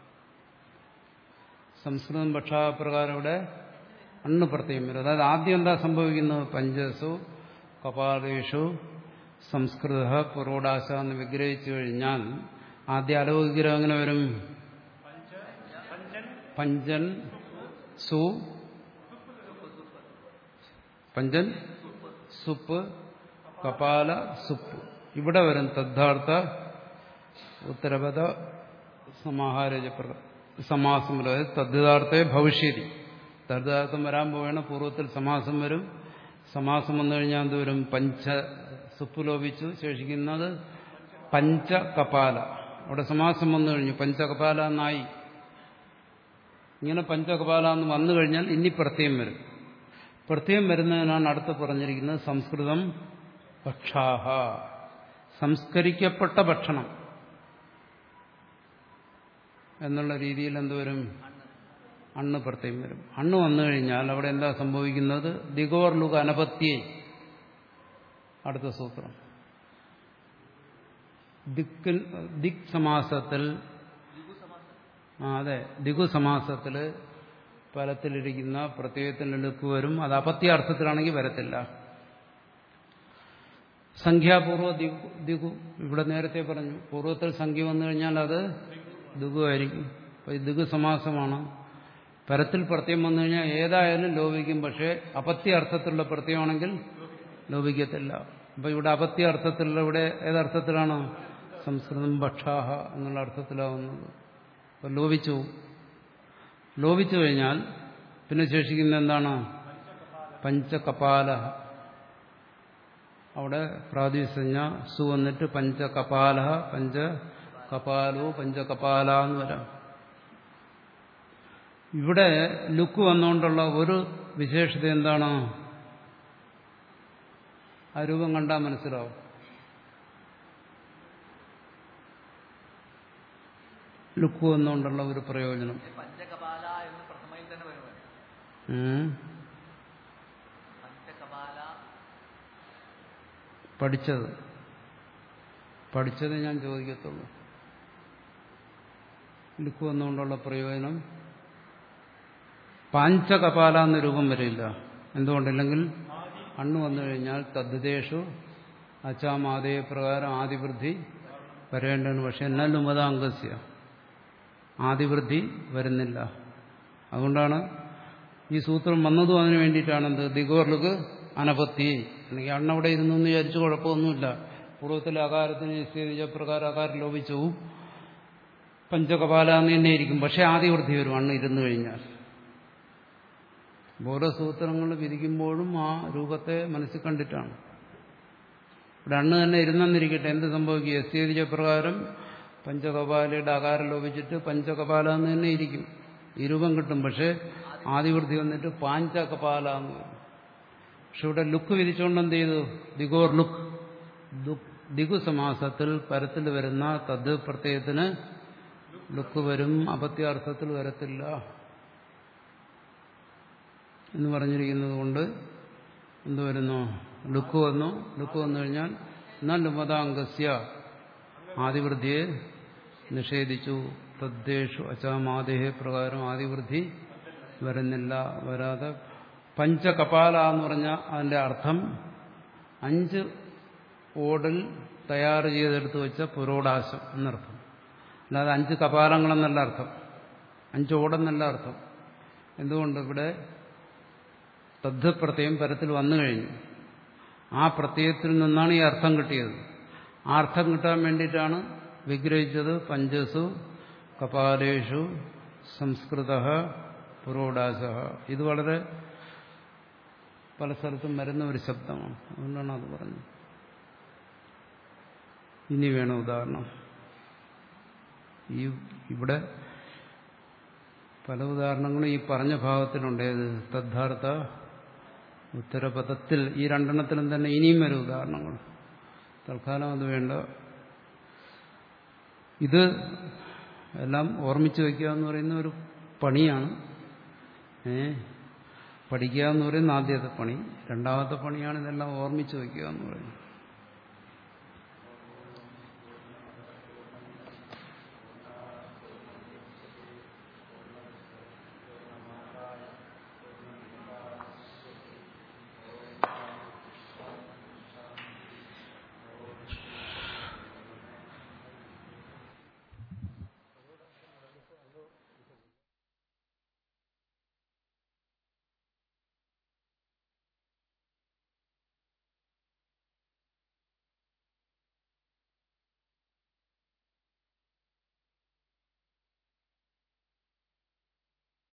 സംസ്കൃതം ഭക്ഷാപ്രകാരം ഇവിടെ അണ്ണ് പ്രത്യേകം വരും അതായത് ആദ്യം എന്താ സംഭവിക്കുന്നത് പഞ്ചസു കപാലേഷു സംസ്കൃത പുരോടാശ എന്ന് വിഗ്രഹിച്ചു കഴിഞ്ഞാൽ ആദ്യ അലവ് വിഗ്രഹം എങ്ങനെ വരും പഞ്ചൻ സു പഞ്ചൻ സുപ്പ് കപാല സുപ്പ് ഇവിടെ വരും തദ്ധാർത്ഥ ഉത്തരപദ സമാഹാരജ സമാസം വരും അതായത് തദ്ധാർത്ഥേ ഭവിഷ്യതി തദ്ധാർത്ഥം വരാൻ പോവുകയാണ് പൂർവ്വത്തിൽ സമാസം വരും സമാസം വന്നു കഴിഞ്ഞാൽ എന്ത് വരും പഞ്ച സുപ്പ് ലോപിച്ചു ശേഷിക്കുന്നത് പഞ്ചകപാല അവിടെ സമാസം വന്നു കഴിഞ്ഞു പഞ്ചകപാല എന്നായി ഇങ്ങനെ പഞ്ചകപാല എന്ന് വന്നു കഴിഞ്ഞാൽ ഇനി പ്രത്യയം വരും പ്രത്യയം വരുന്നതിനാണ് അടുത്ത് പറഞ്ഞിരിക്കുന്നത് സംസ്കൃതം ഭക്ഷാഹ സംസ്കരിക്കപ്പെട്ട ഭക്ഷണം എന്നുള്ള രീതിയിൽ എന്തുവരും അണ്ണ് പ്രത്യം വരും അണ്ണ് വന്നു കഴിഞ്ഞാൽ അവിടെ എന്താ സംഭവിക്കുന്നത് ദിഗോർ ലുക അനപത്യേ അടുത്ത സൂത്രം ദിക്കിൽ ദിക് സമാസത്തിൽ ആ അതെ ദിഗു സമാസത്തിൽ ഫലത്തിലിരിക്കുന്ന പ്രത്യയത്തിന് ലുക്ക് വരും അത് അപത്യാർത്ഥത്തിലാണെങ്കിൽ വരത്തില്ല സംഖ്യാപൂർവ്വ ദിഗു ദിഗു ഇവിടെ നേരത്തെ പറഞ്ഞു പൂർവ്വത്തിൽ സംഖ്യ വന്നു കഴിഞ്ഞാൽ അത് ദിഗു ആയിരിക്കും അപ്പോൾ ഇത് ദിഗുസമാസമാണ് പരത്തിൽ പ്രത്യം വന്നു കഴിഞ്ഞാൽ ഏതായാലും ലോപിക്കും പക്ഷേ അപത്യ അർത്ഥത്തിലുള്ള പ്രത്യമാണെങ്കിൽ ലോപിക്കത്തില്ല അപ്പോൾ ഇവിടെ അപത്യ അർത്ഥത്തിലുള്ള ഇവിടെ ഏതർത്ഥത്തിലാണ് സംസ്കൃതം ഭക്ഷാഹ എന്നുള്ള അർത്ഥത്തിലാവുന്നത് അപ്പോൾ ലോപിച്ചു ലോപിച്ചു കഴിഞ്ഞാൽ പിന്നെ ശേഷിക്കുന്ന എന്താണ് പഞ്ചകപാല അവിടെ പ്രാതിസഞ്ജ സു വന്നിട്ട് പഞ്ചകപാല പഞ്ചകപാലോ പഞ്ചകപാല എന്ന് വരാം ഇവിടെ ലുക്ക് വന്നുകൊണ്ടുള്ള ഒരു വിശേഷത എന്താണ് ആ രൂപം കണ്ടാൽ മനസ്സിലാവും ലുക്ക് വന്നുകൊണ്ടുള്ള ഒരു പ്രയോജനം പഞ്ചകപാല എന്ന് പ്രഥമയിൽ തന്നെ വരുന്നത് ഉം. പഞ്ചകപാല പഠിച്ചത് പഠിച്ചത് ഞാൻ ചോദിക്കത്തുള്ളൂ ലുക്ക് വന്നുകൊണ്ടുള്ള പ്രയോജനം പാഞ്ചകപാല എന്ന രൂപം വരില്ല എന്തുകൊണ്ടില്ലെങ്കിൽ അണ്ണു വന്നു കഴിഞ്ഞാൽ തദ്ദേശു അച്ചാമാതയ പ്രകാരം ആദിവൃദ്ധി വരേണ്ടതാണ് പക്ഷെ എന്നാലും മതാംഗസ്യ ആദിവൃദ്ധി വരുന്നില്ല അതുകൊണ്ടാണ് ഈ സൂത്രം വന്നതും അതിനു വേണ്ടിയിട്ടാണ് എന്ത് ദിഗോർലുക്ക് അനപത്തി അല്ലെങ്കിൽ അണ്ണവിടെ ഇരുന്നു എന്ന് വിചാരിച്ച് കുഴപ്പമൊന്നുമില്ല പൂർവ്വത്തിലെ അകാരത്തിന് നിശ്ചയിച്ച പ്രകാരം അകാരം ലോപിച്ചു പോവും. പഞ്ചകപാല എന്ന് തന്നെ ഇരിക്കും പക്ഷെ ആദിവൃദ്ധി വരും അണ്ണ് ഇരുന്നു കഴിഞ്ഞാൽ ഓരോ സൂത്രങ്ങൾ വിധിക്കുമ്പോഴും ആ രൂപത്തെ മനസ്സിൽ കണ്ടിട്ടാണ് ഇവിടെ അണ്ണ് തന്നെ ഇരുന്നെന്നിരിക്കട്ടെ എന്ത് സംഭവിക്കും എസ് ചെയ്തിച്ച പ്രകാരം പഞ്ചകപാലയുടെ ആകാരം ലോപിച്ചിട്ട് പഞ്ചകപാല എന്ന് തന്നെ ഇരിക്കും ഈ രൂപം കിട്ടും പക്ഷെ ആദിവൃത്തി വന്നിട്ട് പാഞ്ചകപാല എന്ന് വരും പക്ഷെ ഇവിടെ ലുക്ക് വിധിച്ചുകൊണ്ട് എന്ത് ചെയ്തു ദിഗോർ ലുക്ക് ദിഗു സമാസത്തിൽ പരത്തിൽ വരുന്ന തദ് പ്രത്യയത്തിന് ലുക്ക് വരും അപത്യാർത്ഥത്തിൽ വരത്തില്ല എന്ന് പറഞ്ഞിരിക്കുന്നത് കൊണ്ട് എന്ത് വരുന്നു ലുക്ക് വന്നു ലുക്ക് വന്നു കഴിഞ്ഞാൽ എന്നാൽ ലുമതാംഗസ്യ ആദിവൃദ്ധിയെ നിഷേധിച്ചു തദ്ദേശു അച്ചാമാദേഹ പ്രകാരം ആദിവൃദ്ധി വരുന്നില്ല വരാതെ പഞ്ചകപാല എന്ന് പറഞ്ഞ അതിന്റെ അർത്ഥം അഞ്ച് ഓടിൽ തയ്യാറ് ചെയ്തെടുത്ത് വെച്ച പുരോടാശം എന്നർത്ഥം അല്ലാതെ അഞ്ച് കപാലങ്ങളെന്നല്ല അർത്ഥം അഞ്ച് ഓടെന്നല്ല അർത്ഥം എന്തുകൊണ്ട് ഇവിടെ തദ്ധ പ്രത്യയം പരത്തിൽ വന്നു കഴിഞ്ഞു ആ പ്രത്യയത്തിൽ നിന്നാണ് ഈ അർത്ഥം കിട്ടിയത് ആ അർത്ഥം കിട്ടാൻ വേണ്ടിയിട്ടാണ് വിഗ്രഹിച്ചത് പഞ്ചസു കപാലേഷു സംസ്കൃത പുരോടാശ ഇത് വളരെ പല സ്ഥലത്തും വരുന്ന ഒരു ശബ്ദമാണ് അതുകൊണ്ടാണ് അത് പറഞ്ഞത് ഇനി വേണം ഉദാഹരണം ഈ ഇവിടെ പല ഉദാഹരണങ്ങളും ഈ പറഞ്ഞ ഭാഗത്തിലുണ്ടേത് തദ്ധാർത്ഥ ഉത്തരപദത്തിൽ ഈ രണ്ടെണ്ണത്തിലും തന്നെ ഇനിയും വരും ഉദാഹരണങ്ങൾ തൽക്കാലം അത് വേണ്ട ഇത് എല്ലാം ഓർമ്മിച്ച് വയ്ക്കുക എന്ന് പറയുന്ന ഒരു പണിയാണ് ഏ പഠിക്കുക എന്ന് പറയുന്ന ആദ്യത്തെ പണി രണ്ടാമത്തെ പണിയാണ് ഇതെല്ലാം ഓർമ്മിച്ച് വയ്ക്കുക എന്ന് പറയുന്നത്